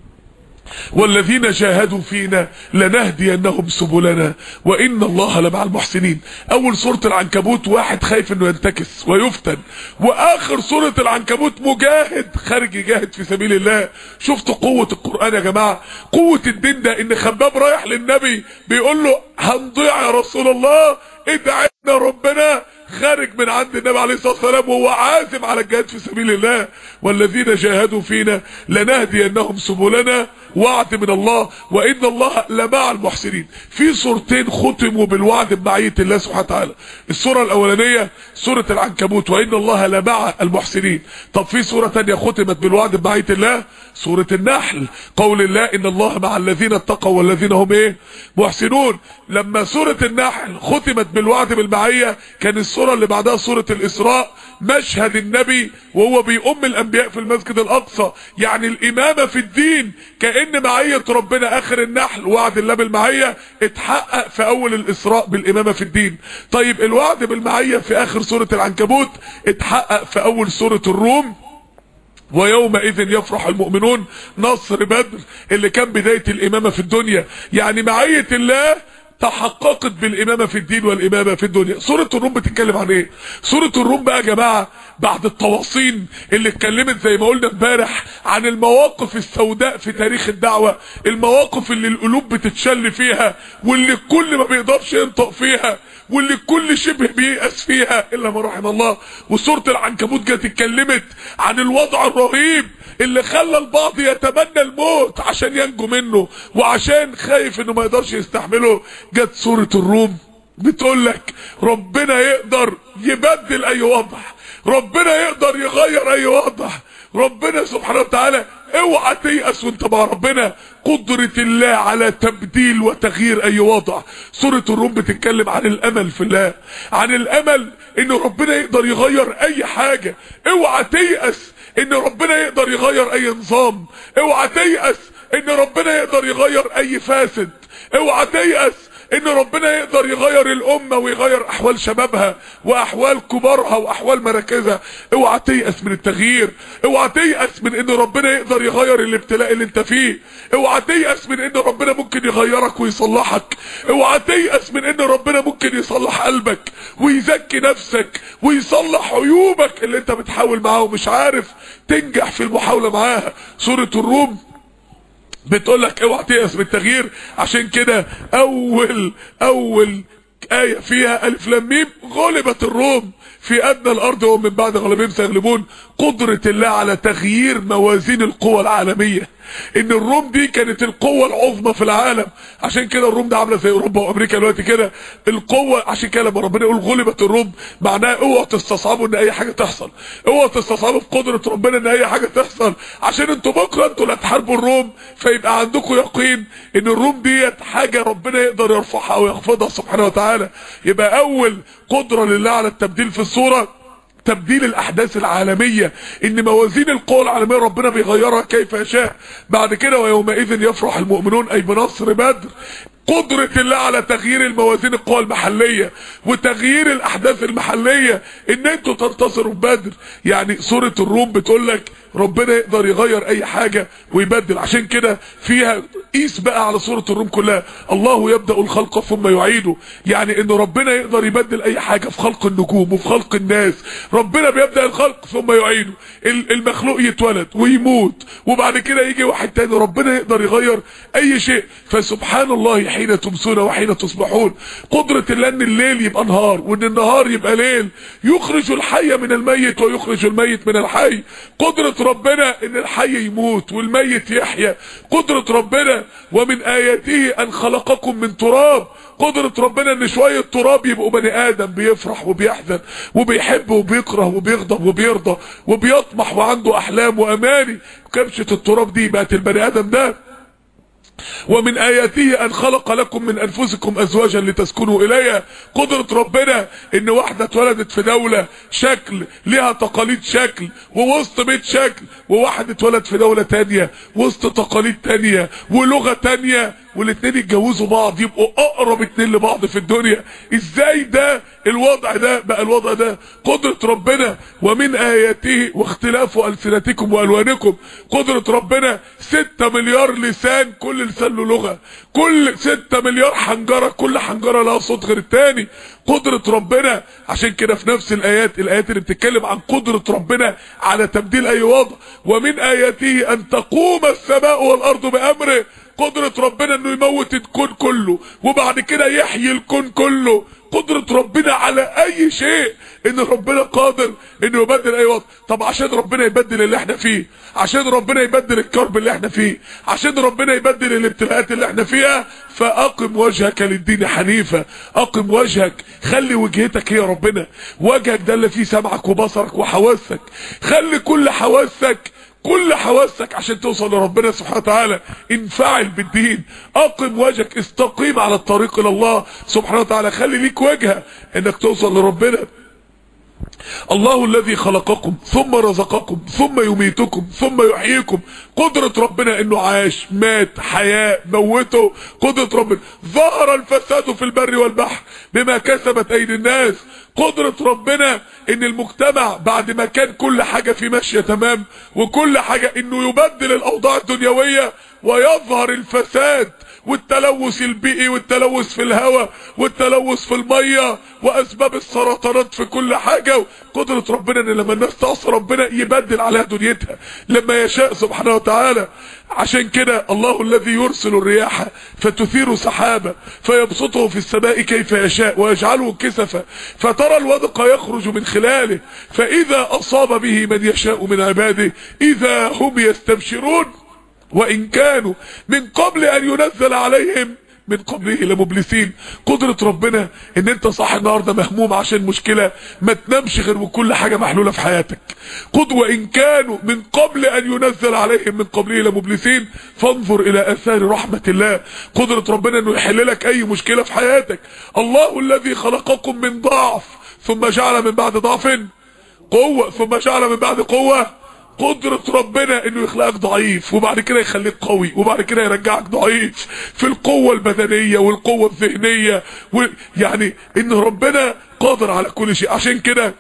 والذين جاهدوا فينا لنهدينهم سبلنا وان الله لمع المحسنين اول سورة العنكبوت واحد خايف انه ينتكس ويفتن واخر سورة العنكبوت مجاهد خارج يجاهد في سبيل الله شفتوا قوة القرآن يا جماعة قوة الدين ده ان خباب رايح للنبي بيقول له هنضيع يا رسول الله ادعينا ربنا خارج من عند النبي عليه الصلاه والسلام وهو عازم على الجهاد في سبيل الله والذين جاهدوا فينا لنهدينهم سبلنا وعد من الله وان الله لمع المحسنين في سورتين ختموا بالوعد بمعيه الله سبحانه وتعالى السوره الاولانيه سوره العنكبوت وان الله لمع المحسنين طب في سوره ثانيه ختمت بالوعد بمعيه الله سوره النحل قول الله ان الله مع الذين اتقوا والذين هم ايه محسنون لما سوره النحل ختمت بالوعد بالمعيه كان السوره اللي بعدها سوره الاسراء مشهد النبي وهو بيؤم الانبياء في المسجد الاقصى يعني الامامه في الدين كان معيه ربنا اخر النحل وعد الله بالمعيه اتحقق في اول الاسراء بالامامه في الدين طيب الوعد بالمعيه في اخر سوره العنكبوت اتحقق في اول سوره الروم ويومئذ يفرح المؤمنون نصر بدر اللي كان بدايه الامامه في الدنيا يعني معيه الله تحققت بالامامه في الدين والامامه في الدنيا سوره الروم بتتكلم عن ايه سوره الروم بقى يا جماعه بعد التواصين اللي اتكلمت زي ما قلنا امبارح عن المواقف السوداء في تاريخ الدعوه المواقف اللي القلوب بتتشل فيها واللي الكل ما بيقدرش ينطق فيها واللي الكل شبه بييأس فيها الا ما رحم الله وسوره العنكبوت جت اتكلمت عن الوضع الرهيب اللي خلى البعض يتمنى الموت عشان ينجو منه وعشان خايف انه ما يقدرش يستحمله جت سورة الروم بتقول لك ربنا يقدر يبدل اي وضع ربنا يقدر يغير اي وضع ربنا سبحانه وتعالى اوعى تيأس وانت مع ربنا قدرة الله على تبديل وتغيير اي وضع سورة الروم بتتكلم عن الامل في الله عن الامل ان ربنا يقدر يغير اي حاجة اوعى تيأس ان ربنا يقدر يغير اي نظام اوعى تيأس ان ربنا يقدر يغير اي فاسد اوعى تيأس ان ربنا يقدر يغير الامه ويغير احوال شبابها واحوال كبارها واحوال مراكزها اوعى تيأس من التغيير اوعى تيأس من ان ربنا يقدر يغير الابتلاء اللي انت فيه اوعى تيأس من ان ربنا ممكن يغيرك ويصلحك اوعى تيأس من ان ربنا ممكن يصلح قلبك ويزكي نفسك ويصلح عيوبك اللي انت بتحاول معاها ومش عارف تنجح في المحاوله معاها سوره الروم بتقول لك اوعى تيأس من التغيير عشان كده اول اول آية فيها ألف لام ميم غلبت الروم في أدنى الأرض ومن بعد غلبهم سيغلبون قدرة الله على تغيير موازين القوى العالمية ان الروم دي كانت القوة العظمى في العالم عشان كده الروم ده عامله زي اوروبا وامريكا دلوقتي كده القوة عشان كده لما ربنا يقول غلبت الروم معناها اوعوا تستصعبوا ان اي حاجة تحصل اوعوا تستصعبوا في قدرة ربنا ان اي حاجة تحصل عشان انتوا بكره انتوا اللي هتحاربوا الروم فيبقى عندكم يقين ان الروم ديت حاجة ربنا يقدر يرفعها او يخفضها سبحانه وتعالى يبقى اول قدرة لله على التبديل في الصورة تبديل الاحداث العالمية ان موازين القوى العالمية ربنا بيغيرها كيف يشاء بعد كده ويومئذ يفرح المؤمنون اي بنصر بدر قدرة الله على تغيير الموازين القوى المحلية وتغيير الاحداث المحلية ان انتوا تنتصروا في بدر يعني سورة الروم بتقول لك ربنا يقدر يغير اي حاجة ويبدل عشان كده فيها قيس بقى على سورة الروم كلها الله يبدأ الخلق ثم يعيده يعني ان ربنا يقدر يبدل اي حاجة في خلق النجوم وفي خلق الناس ربنا بيبدأ الخلق ثم يعيده المخلوق يتولد ويموت وبعد كده يجي واحد تاني ربنا يقدر يغير اي شيء فسبحان الله حين تمسون وحين تصبحون قدرة الله ان الليل يبقى نهار وان النهار يبقى ليل يخرج الحي من الميت ويخرج الميت من الحي قدرة ربنا ان الحي يموت والميت يحيى قدرة ربنا ومن اياته ان خلقكم من تراب قدرة ربنا ان شوية تراب يبقوا بني ادم بيفرح وبيحزن وبيحب وبيكره وبيغضب وبيرضى وبيطمح وعنده احلام واماني كبشة التراب دي بقت البني ادم ده ومن اياته ان خلق لكم من انفسكم ازواجا لتسكنوا اليها قدرة ربنا ان واحدة اتولدت في دولة شكل ليها تقاليد شكل ووسط بيت شكل وواحد اتولد في دولة تانية وسط تقاليد تانية ولغة تانية والاتنين يتجوزوا بعض يبقوا اقرب اتنين لبعض في الدنيا ازاي ده الوضع ده بقى الوضع ده قدرة ربنا ومن اياته واختلاف السنتكم والوانكم قدرة ربنا ستة مليار لسان كل لسان له لغة كل ستة مليار حنجرة كل حنجرة لها صوت غير التاني قدرة ربنا عشان كده في نفس الايات الايات اللي بتتكلم عن قدرة ربنا على تبديل اي وضع ومن اياته ان تقوم السماء والارض بامره قدرة ربنا انه يموت الكون كله وبعد كده يحيي الكون كله قدرة ربنا على اي شيء ان ربنا قادر انه يبدل اي وضع طب عشان ربنا يبدل اللي احنا فيه عشان ربنا يبدل الكرب اللي احنا فيه عشان ربنا يبدل الابتلاءات اللي احنا فيها فاقم وجهك للدين حنيفة اقم وجهك خلي وجهتك هي ربنا وجهك ده اللي فيه سمعك وبصرك وحواسك خلي كل حواسك كل حواسك عشان توصل لربنا سبحانه وتعالى انفعل بالدين اقم وجهك استقيم على الطريق الى الله سبحانه وتعالى خلي ليك وجهه انك توصل لربنا الله الذي خلقكم ثم رزقكم ثم يميتكم ثم يحييكم قدرة ربنا انه عاش مات حياة موته قدرة ربنا ظهر الفساد في البر والبحر بما كسبت ايدي الناس قدرة ربنا ان المجتمع بعد ما كان كل حاجة في ماشية تمام وكل حاجة انه يبدل الاوضاع الدنيوية ويظهر الفساد والتلوث البيئي والتلوث في الهواء والتلوث في المية واسباب السرطانات في كل حاجة قدرة ربنا ان لما الناس تعصي ربنا يبدل عليها دنيتها لما يشاء سبحانه وتعالى عشان كده الله الذي يرسل الرياح فتثير سحابة فيبسطه في السماء كيف يشاء ويجعله كسفا فترى الودق يخرج من خلاله فإذا أصاب به من يشاء من عباده إذا هم يستبشرون وإن كانوا من قبل أن ينزل عليهم من قبله لمبلسين قدرة ربنا ان انت صح النهاردة مهموم عشان مشكلة ما تنامش غير وكل حاجة محلولة في حياتك قدوة ان كانوا من قبل ان ينزل عليهم من قبله لمبلسين فانظر الى اثار رحمة الله قدرة ربنا انه يحل لك اي مشكلة في حياتك الله الذي خلقكم من ضعف ثم جعل من بعد ضعف قوة ثم جعل من بعد قوة قدرة ربنا انه يخلقك ضعيف وبعد كده يخليك قوي وبعد كده يرجعك ضعيف في القوة البدنية والقوة الذهنية يعني ان ربنا قادر على كل شيء عشان كده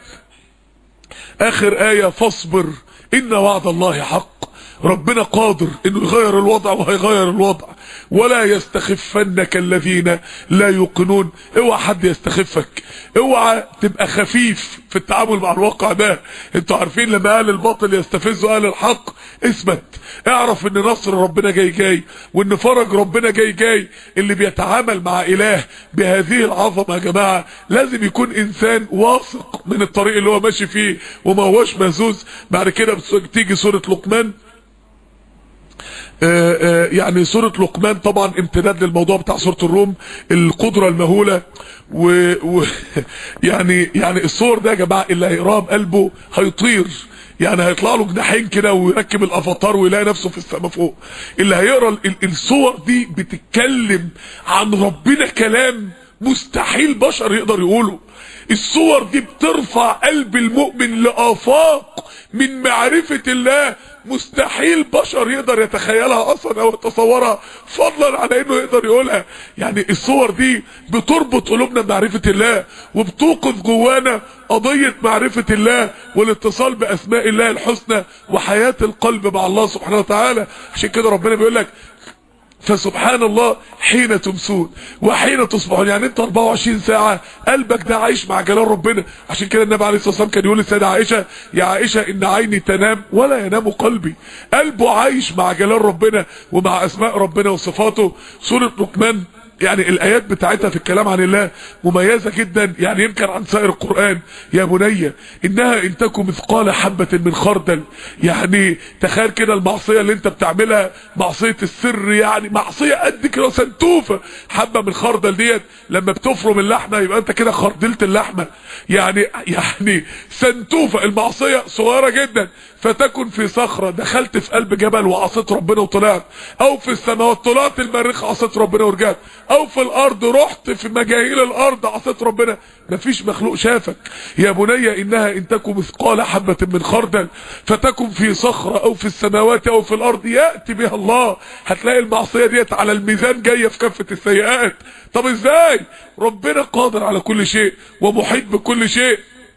اخر آية فاصبر ان وعد الله حق ربنا قادر انه يغير الوضع وهيغير الوضع ولا يستخفنك الذين لا يوقنون اوعى حد يستخفك اوعى تبقى خفيف في التعامل مع الواقع ده انتوا عارفين لما اهل الباطل يستفزوا اهل الحق اثبت اعرف ان نصر ربنا جاي جاي وان فرج ربنا جاي جاي اللي بيتعامل مع اله بهذه العظمه يا جماعه لازم يكون انسان واثق من الطريق اللي هو ماشي فيه وما هوش مهزوز بعد كده تيجي سوره لقمان آآ آآ يعني سورة لقمان طبعا امتداد للموضوع بتاع سورة الروم القدرة المهولة و, و يعني يعني الصور ده يا جماعة اللي هيقراها بقلبه هيطير يعني هيطلع له جناحين كده ويركب الافاتار ويلاقي نفسه في السماء فوق اللي هيقرا الصور دي بتتكلم عن ربنا كلام مستحيل بشر يقدر يقوله الصور دي بترفع قلب المؤمن لآفاق من معرفة الله مستحيل بشر يقدر يتخيلها اصلا او يتصورها فضلا على انه يقدر يقولها يعني الصور دي بتربط قلوبنا بمعرفة الله وبتوقف جوانا قضية معرفة الله والاتصال باسماء الله الحسنى وحياة القلب مع الله سبحانه وتعالى عشان كده ربنا بيقول لك فسبحان الله حين تمسون وحين تصبحون يعني انت 24 ساعة قلبك ده عايش مع جلال ربنا عشان كده النبي عليه الصلاة والسلام كان يقول للسيدة عائشة يا عائشة ان عيني تنام ولا ينام قلبي قلبه عايش مع جلال ربنا ومع اسماء ربنا وصفاته سورة لقمان يعني الايات بتاعتها في الكلام عن الله مميزة جدا يعني يمكن عن سائر القرآن يا بني انها ان تكن مثقال حبة من خردل يعني تخيل كده المعصية اللي انت بتعملها معصية السر يعني معصية قد كده سنتوفة حبة من خردل ديت لما بتفرم اللحمة يبقى انت كده خردلت اللحمة يعني يعني سنتوفة المعصية صغيرة جدا فتكن في صخرة دخلت في قلب جبل وعصيت ربنا وطلعت او في السماوات طلعت المريخ عصيت ربنا ورجعت او في الارض رحت في مجاهيل الارض عصيت ربنا مفيش مخلوق شافك يا بني انها ان تكن مثقال حبة من خردل فتكن في صخرة او في السماوات او في الارض يأتي بها الله هتلاقي المعصية ديت على الميزان جاية في كافة السيئات طب ازاي ربنا قادر على كل شيء ومحيط بكل شيء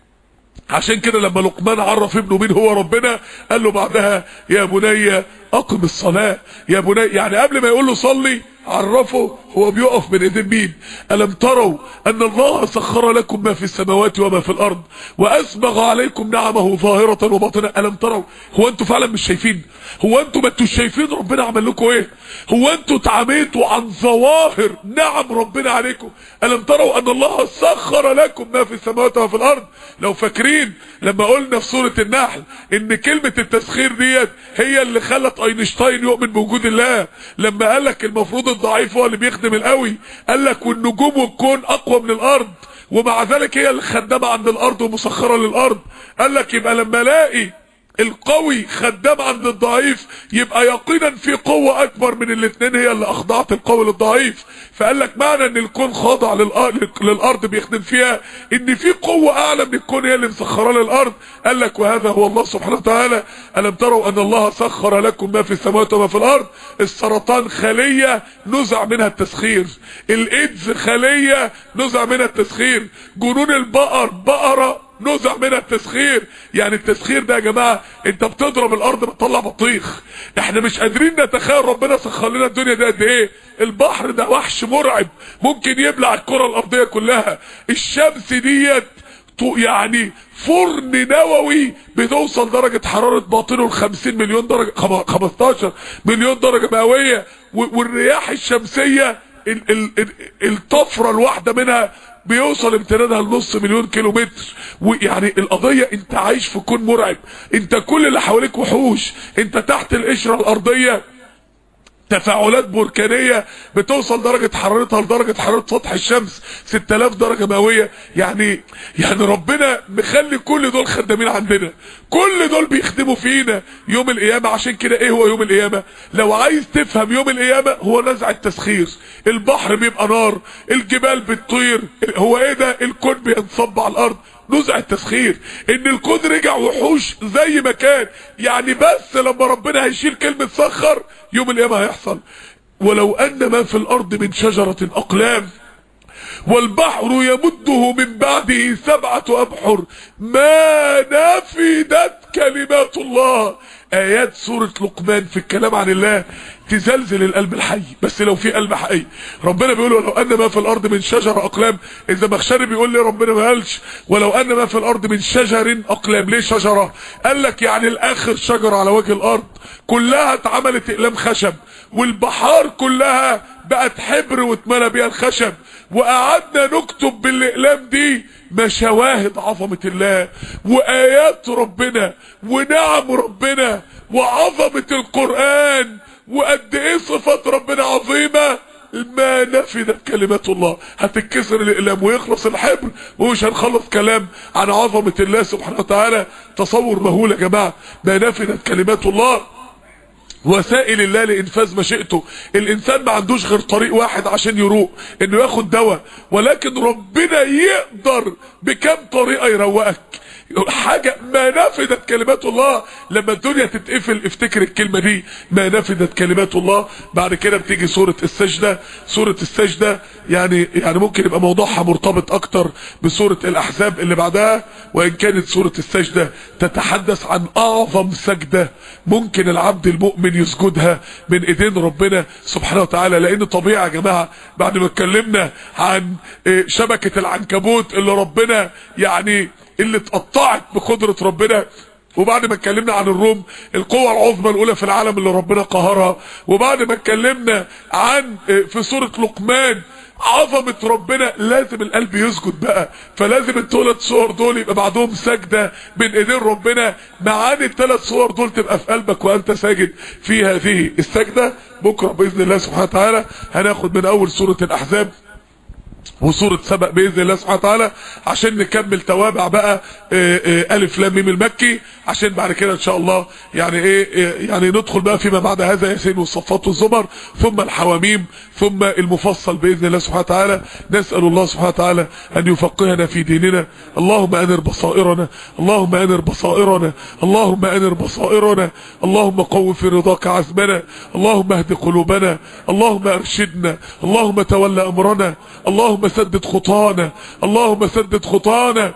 عشان كده لما لقمان عرف ابنه مين هو ربنا قال له بعدها يا بني اقم الصلاة يا بني يعني قبل ما يقول له صلي عرفه هو بيقف من ايدين مين الم تروا ان الله سخر لكم ما في السماوات وما في الارض واسبغ عليكم نعمه ظاهرة وباطنة الم تروا هو انتوا فعلا مش شايفين هو انتوا ما انتوا شايفين ربنا عمل لكم ايه هو انتوا اتعاميتوا عن ظواهر نعم ربنا عليكم الم تروا ان الله سخر لكم ما في السماوات وما في الارض لو فاكرين لما قلنا في سورة النحل ان كلمة التسخير ديت هي اللي خلت اينشتاين يؤمن بوجود الله لما قال لك المفروض الضعيف هو اللي بيخدم القوي قال لك والنجوم والكون اقوى من الارض ومع ذلك هي اللي خدامه عند الارض ومسخره للارض قال لك يبقى لما الاقي القوي خدام عند الضعيف يبقى يقينا في قوة اكبر من الاثنين هي اللي اخضعت القوي للضعيف فقال لك معنى ان الكون خاضع للارض, للأرض بيخدم فيها ان في قوة اعلى من الكون هي اللي مسخرة للارض قال لك وهذا هو الله سبحانه وتعالى الم تروا ان الله سخر لكم ما في السماوات وما في الارض السرطان خلية نزع منها التسخير الايدز خلية نزع منها التسخير جنون البقر بقرة نزع منها التسخير يعني التسخير ده يا جماعة انت بتضرب الارض بتطلع بطيخ احنا مش قادرين نتخيل ربنا سخر لنا الدنيا دي قد ايه البحر ده وحش مرعب ممكن يبلع الكرة الارضية كلها الشمس ديت يعني فرن نووي بتوصل درجة حرارة باطنه ل 50 مليون درجة 15 مليون درجة مئوية والرياح الشمسية الطفرة الواحدة منها بيوصل امتدادها لنص مليون كيلو متر ويعني القضية انت عايش في كون مرعب انت كل اللي حواليك وحوش انت تحت القشرة الارضية تفاعلات بركانية بتوصل درجة حرارتها لدرجة حرارة سطح الشمس 6000 درجة مئوية يعني يعني ربنا مخلي كل دول خدامين عندنا كل دول بيخدموا فينا يوم القيامة عشان كده ايه هو يوم القيامة لو عايز تفهم يوم القيامة هو نزع التسخير البحر بيبقى نار الجبال بتطير هو ايه ده الكون بينصب على الارض نزع التسخير ان الكون رجع وحوش زي ما كان يعني بس لما ربنا هيشيل كلمة سخر يوم القيامة هيحصل ولو ان ما في الارض من شجرة اقلام والبحر يمده من بعده سبعة ابحر ما نفدت كلمات الله ايات سورة لقمان في الكلام عن الله تزلزل القلب الحي بس لو في قلب حي ربنا بيقول ولو ان ما في الارض من شجر اقلام اذا مخشري بيقول لي ربنا ما قالش ولو ان ما في الارض من شجر اقلام ليه شجرة قال لك يعني الاخر شجرة على وجه الارض كلها اتعملت اقلام خشب والبحار كلها بقت حبر واتملى بيها الخشب وقعدنا نكتب بالاقلام دي مشواهد عظمة الله وايات ربنا ونعم ربنا وعظمة القرآن وقد ايه صفات ربنا عظيمة ما نفذت كلمات الله هتتكسر الاقلام ويخلص الحبر ومش هنخلص كلام عن عظمة الله سبحانه وتعالى تصور مهول يا جماعة ما نفذت كلمات الله وسائل الله لانفاذ مشيئته الانسان ما عندوش غير طريق واحد عشان يروق انه ياخد دواء ولكن ربنا يقدر بكم طريقة يروقك حاجة ما نفذت كلمات الله لما الدنيا تتقفل افتكر الكلمة دي ما نفذت كلمات الله بعد كده بتيجي سورة السجدة سورة السجدة يعني يعني ممكن يبقى موضوعها مرتبط اكتر بسورة الاحزاب اللي بعدها وان كانت سورة السجدة تتحدث عن اعظم سجدة ممكن العبد المؤمن يسجدها من ايدين ربنا سبحانه وتعالى لان طبيعي يا جماعة بعد ما اتكلمنا عن شبكة العنكبوت اللي ربنا يعني اللي اتقطعت بقدرة ربنا وبعد ما اتكلمنا عن الروم القوة العظمى الاولى في العالم اللي ربنا قهرها وبعد ما اتكلمنا عن في سورة لقمان عظمة ربنا لازم القلب يسجد بقى فلازم الثلاث صور دول يبقى بعدهم سجدة من ايدين ربنا معاني الثلاث صور دول تبقى في قلبك وانت ساجد في هذه السجدة بكرة باذن الله سبحانه وتعالى هناخد من اول سورة الاحزاب وسورة سبق بإذن الله سبحانه وتعالى عشان نكمل توابع بقى آآ آآ ألف لام ميم المكي عشان بعد كده إن شاء الله يعني إيه يعني ندخل بقى فيما بعد هذا ياسين والصفات والزمر ثم الحواميم ثم المفصل بإذن الله سبحانه وتعالى نسأل الله سبحانه وتعالى أن يفقهنا في ديننا اللهم أنر بصائرنا اللهم أنر بصائرنا اللهم أنر بصائرنا اللهم قو في رضاك عزمنا اللهم اهد قلوبنا اللهم أرشدنا اللهم تولى أمرنا اللهم سدد خطانا اللهم سدد خطانا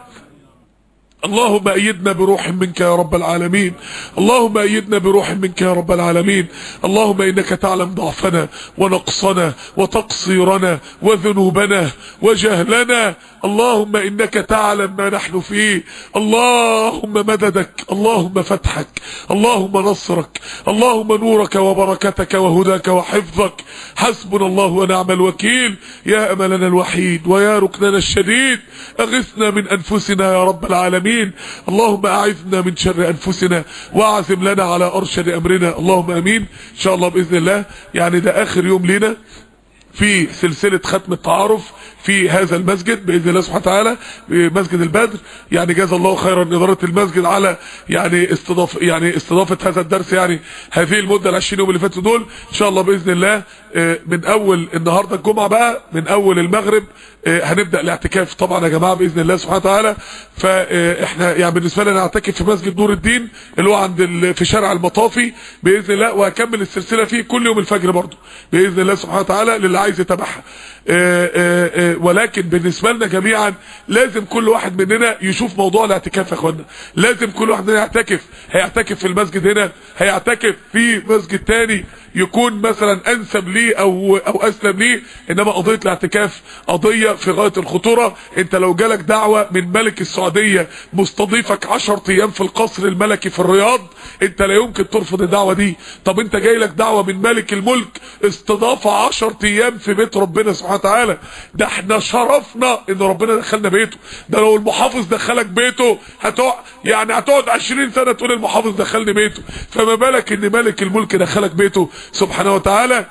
اللهم ايدنا بروح منك يا رب العالمين اللهم ايدنا بروح منك يا رب العالمين اللهم انك تعلم ضعفنا ونقصنا وتقصيرنا وذنوبنا وجهلنا اللهم انك تعلم ما نحن فيه اللهم مددك اللهم فتحك اللهم نصرك اللهم نورك وبركتك وهداك وحفظك حسبنا الله ونعم الوكيل يا املنا الوحيد ويا ركننا الشديد اغثنا من انفسنا يا رب العالمين اللهم اعذنا من شر انفسنا واعزم لنا على ارشد امرنا اللهم امين ان شاء الله باذن الله يعني ده اخر يوم لينا في سلسلة ختم التعارف في هذا المسجد بإذن الله سبحانه وتعالى مسجد البدر يعني جزا الله خيرا إدارة المسجد على يعني استضاف يعني استضافة هذا الدرس يعني هذه المدة ال 20 يوم اللي فاتوا دول إن شاء الله بإذن الله من أول النهاردة الجمعة بقى من أول المغرب هنبدأ الاعتكاف طبعا يا جماعة بإذن الله سبحانه وتعالى فإحنا يعني بالنسبة لنا نعتكف في مسجد نور الدين اللي هو عند في شارع المطافي بإذن الله وهكمل السلسلة فيه كل يوم الفجر برضه بإذن الله سبحانه وتعالى لله عايز يتابعها ولكن بالنسبة لنا جميعا لازم كل واحد مننا يشوف موضوع الاعتكاف يا اخوانا لازم كل واحد مننا يعتكف هيعتكف في المسجد هنا هيعتكف في مسجد تاني يكون مثلا انسب ليه او او اسلم ليه انما قضيه الاعتكاف قضيه في غايه الخطوره انت لو جالك دعوه من ملك السعوديه مستضيفك 10 ايام في القصر الملكي في الرياض انت لا يمكن ترفض الدعوه دي طب انت جاي لك دعوه من ملك الملك استضافه 10 ايام في بيت ربنا سبحانه وتعالى ده احنا شرفنا ان ربنا دخلنا بيته ده لو المحافظ دخلك بيته هتقعد يعني هتقعد 20 سنه تقول المحافظ دخلني بيته فما بالك ان ملك الملك دخلك بيته سبحانه وتعالى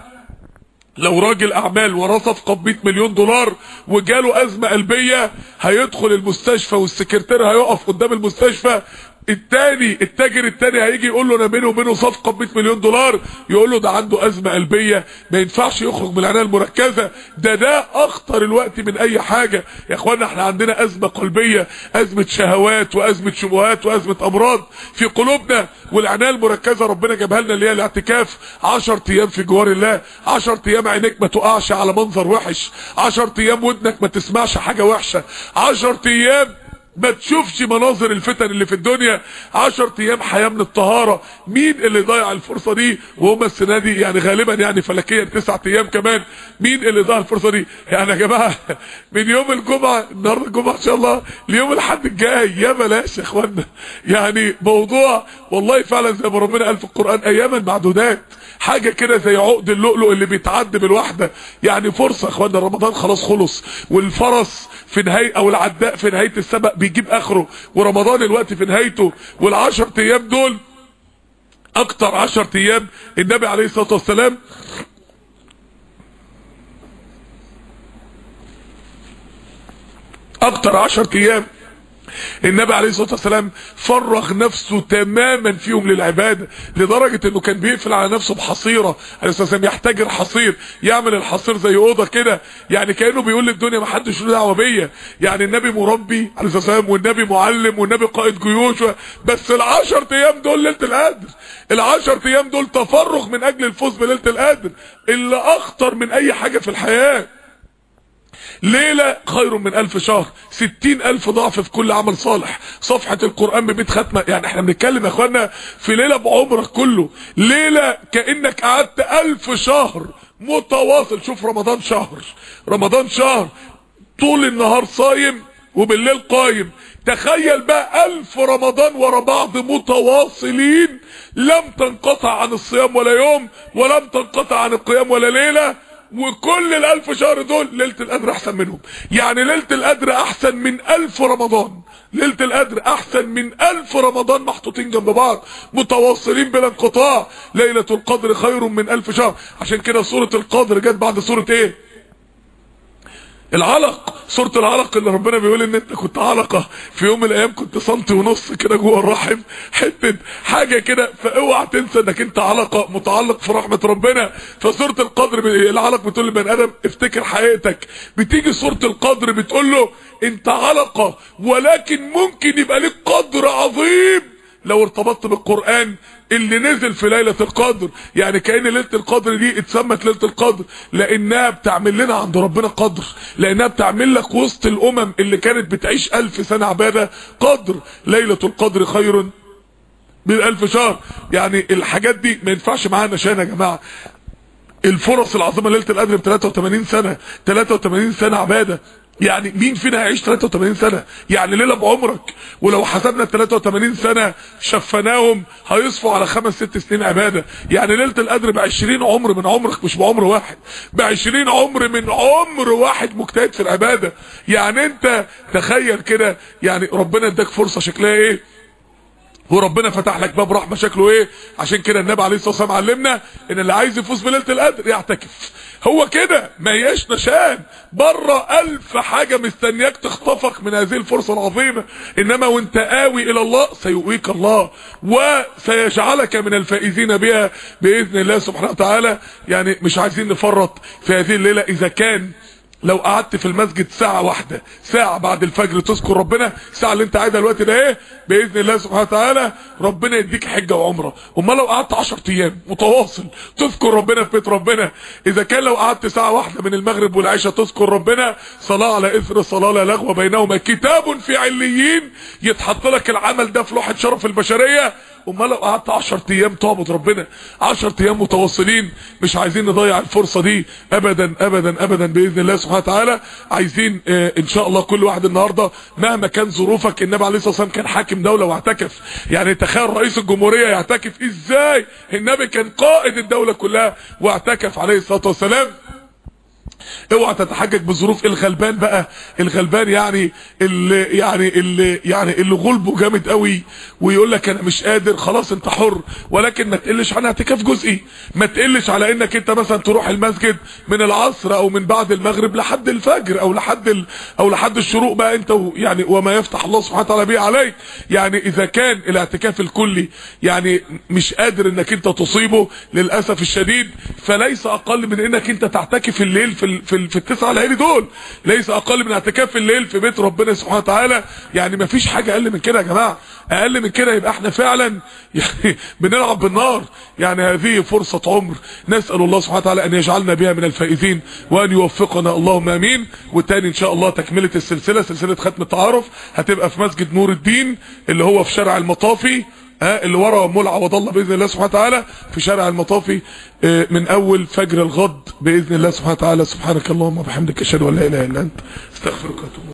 لو راجل اعمال وراه صفقه ب 100 مليون دولار وجاله ازمه قلبيه هيدخل المستشفى والسكرتير هيقف قدام المستشفى التاني التاجر التاني هيجي يقول له انا بينه وبينه صفقه ب 100 مليون دولار يقول له ده عنده ازمه قلبيه ما ينفعش يخرج من العنايه المركزه ده ده اخطر الوقت من اي حاجه يا اخوانا احنا عندنا ازمه قلبيه ازمه شهوات وازمه شبهات وازمه امراض في قلوبنا والعنايه المركزه ربنا جابها لنا اللي هي الاعتكاف 10 ايام في جوار الله 10 ايام عينيك ما تقعش على منظر وحش 10 ايام ودنك ما تسمعش حاجه وحشه 10 ايام ما تشوفش مناظر الفتن اللي في الدنيا 10 ايام حياه من الطهاره مين اللي ضيع الفرصه دي وهم السنه دي يعني غالبا يعني فلكيا 9 ايام كمان مين اللي ضيع الفرصه دي يعني يا جماعه من يوم الجمعه النهارده الجمعه ان شاء الله ليوم الاحد الجاي يا بلاش يا اخوانا يعني موضوع والله فعلا زي ما ربنا قال في القران اياما معدودات حاجة كده زي عقد اللؤلؤ اللي بيتعد بالواحدة يعني فرصة يا اخوانا رمضان خلاص خلص والفرس في نهاية او العداء في نهاية السبق بيجيب اخره ورمضان الوقت في نهايته والعشر ايام دول اكتر عشر ايام النبي عليه الصلاة والسلام اكتر عشر ايام النبي عليه الصلاه والسلام فرغ نفسه تماما فيهم للعباده لدرجه انه كان بيقفل على نفسه بحصيره عليه الصلاه والسلام يحتاجر حصير يعمل الحصير زي اوضه كده يعني كانه بيقول للدنيا ما حدش له دعوه بيا يعني النبي مربي عليه الصلاه والسلام والنبي معلم والنبي قائد جيوش بس العشر ايام دول ليله القدر العشر ايام دول تفرغ من اجل الفوز بليله القدر اللي اخطر من اي حاجه في الحياه ليلة خير من ألف شهر ستين ألف ضعف في كل عمل صالح صفحة القرآن بمئة ختمة يعني احنا بنتكلم يا اخوانا في ليلة بعمرك كله ليلة كأنك قعدت ألف شهر متواصل شوف رمضان شهر رمضان شهر طول النهار صايم وبالليل قايم تخيل بقى ألف رمضان ورا بعض متواصلين لم تنقطع عن الصيام ولا يوم ولم تنقطع عن القيام ولا ليلة وكل الألف شهر دول ليلة القدر أحسن منهم يعني ليلة القدر أحسن من ألف رمضان ليلة القدر أحسن من ألف رمضان محطوطين جنب بعض متواصلين بلا انقطاع ليلة القدر خير من ألف شهر عشان كده سورة القدر جت بعد سورة ايه العلق سورة العلق اللي ربنا بيقول ان انت كنت علقة في يوم من الايام كنت سنتي ونص كده جوه الرحم حتة حاجة كده فاوعى تنسى انك انت علقة متعلق في رحمة ربنا فسورة القدر العلق بتقول لبني ادم افتكر حقيقتك بتيجي سورة القدر بتقول له انت علقة ولكن ممكن يبقى لك قدر عظيم لو ارتبطت بالقرآن اللي نزل في ليلة القدر يعني كأن ليلة القدر دي اتسمت ليلة القدر لانها بتعمل لنا عند ربنا قدر لانها بتعمل لك وسط الامم اللي كانت بتعيش الف سنة عبادة قدر ليلة القدر خير من الف شهر يعني الحاجات دي ما ينفعش معانا نشان يا جماعة الفرص العظيمة ليلة القدر ب 83 سنة 83 سنة عبادة يعني مين فينا هيعيش 83 سنة يعني ليلة بعمرك ولو حسبنا 83 سنة شفناهم هيصفوا على خمس ست سنين عبادة يعني ليلة القدر ب 20 عمر من عمرك مش بعمر واحد ب 20 عمر من عمر واحد مجتهد في العبادة يعني انت تخيل كده يعني ربنا اداك فرصة شكلها ايه وربنا فتح لك باب رحمه شكله ايه عشان كده النبي عليه الصلاه والسلام علمنا ان اللي عايز يفوز بليله القدر يعتكف هو كده ما هياش نشان بره الف حاجه مستنياك تخطفك من هذه الفرصه العظيمه انما وانت قاوي الى الله سيؤويك الله وسيجعلك من الفائزين بها باذن الله سبحانه وتعالى يعني مش عايزين نفرط في هذه الليله اذا كان لو قعدت في المسجد ساعة واحدة ساعة بعد الفجر تذكر ربنا الساعة اللي انت قاعدها الوقت ده ايه بإذن الله سبحانه وتعالى ربنا يديك حجة وعمرة امال لو قعدت 10 ايام متواصل تذكر ربنا في بيت ربنا اذا كان لو قعدت ساعة واحدة من المغرب والعشاء تذكر ربنا صلاة على اثر صلاة لا لغو بينهما كتاب في عليين يتحط لك العمل ده في لوحة شرف البشرية امال لو قعدت 10 ايام تعبد ربنا 10 ايام متواصلين مش عايزين نضيع الفرصه دي ابدا ابدا ابدا باذن الله سبحانه وتعالى عايزين اه ان شاء الله كل واحد النهارده مهما كان ظروفك النبي عليه الصلاه والسلام كان حاكم دوله واعتكف يعني تخيل رئيس الجمهوريه يعتكف ازاي النبي كان قائد الدوله كلها واعتكف عليه الصلاه والسلام اوعى تتحجج بظروف الغلبان بقى الغلبان يعني اللي يعني اللي يعني اللي غلبه جامد قوي ويقول لك انا مش قادر خلاص انت حر ولكن ما تقلش عن اعتكاف جزئي ما تقلش على انك انت مثلا تروح المسجد من العصر او من بعد المغرب لحد الفجر او لحد ال او لحد الشروق بقى انت يعني وما يفتح الله سبحانه وتعالى به عليك يعني اذا كان الاعتكاف الكلي يعني مش قادر انك انت تصيبه للاسف الشديد فليس اقل من انك انت تعتكف الليل في في, في التسعه ليالي دول ليس اقل من اعتكاف الليل في بيت ربنا سبحانه وتعالى يعني ما فيش حاجه اقل من كده يا جماعه اقل من كده يبقى احنا فعلا يعني بنلعب بالنار يعني هذه فرصه عمر نسال الله سبحانه وتعالى ان يجعلنا بها من الفائزين وان يوفقنا اللهم امين والتاني ان شاء الله تكمله السلسله سلسله ختم التعارف هتبقى في مسجد نور الدين اللي هو في شارع المطافي ها اللي ورا مول عوض الله باذن الله سبحانه وتعالى في شارع المطافي من اول فجر الغد باذن الله سبحانه وتعالى سبحانك اللهم وبحمدك اشهد ان لا اله الا انت استغفرك واتوب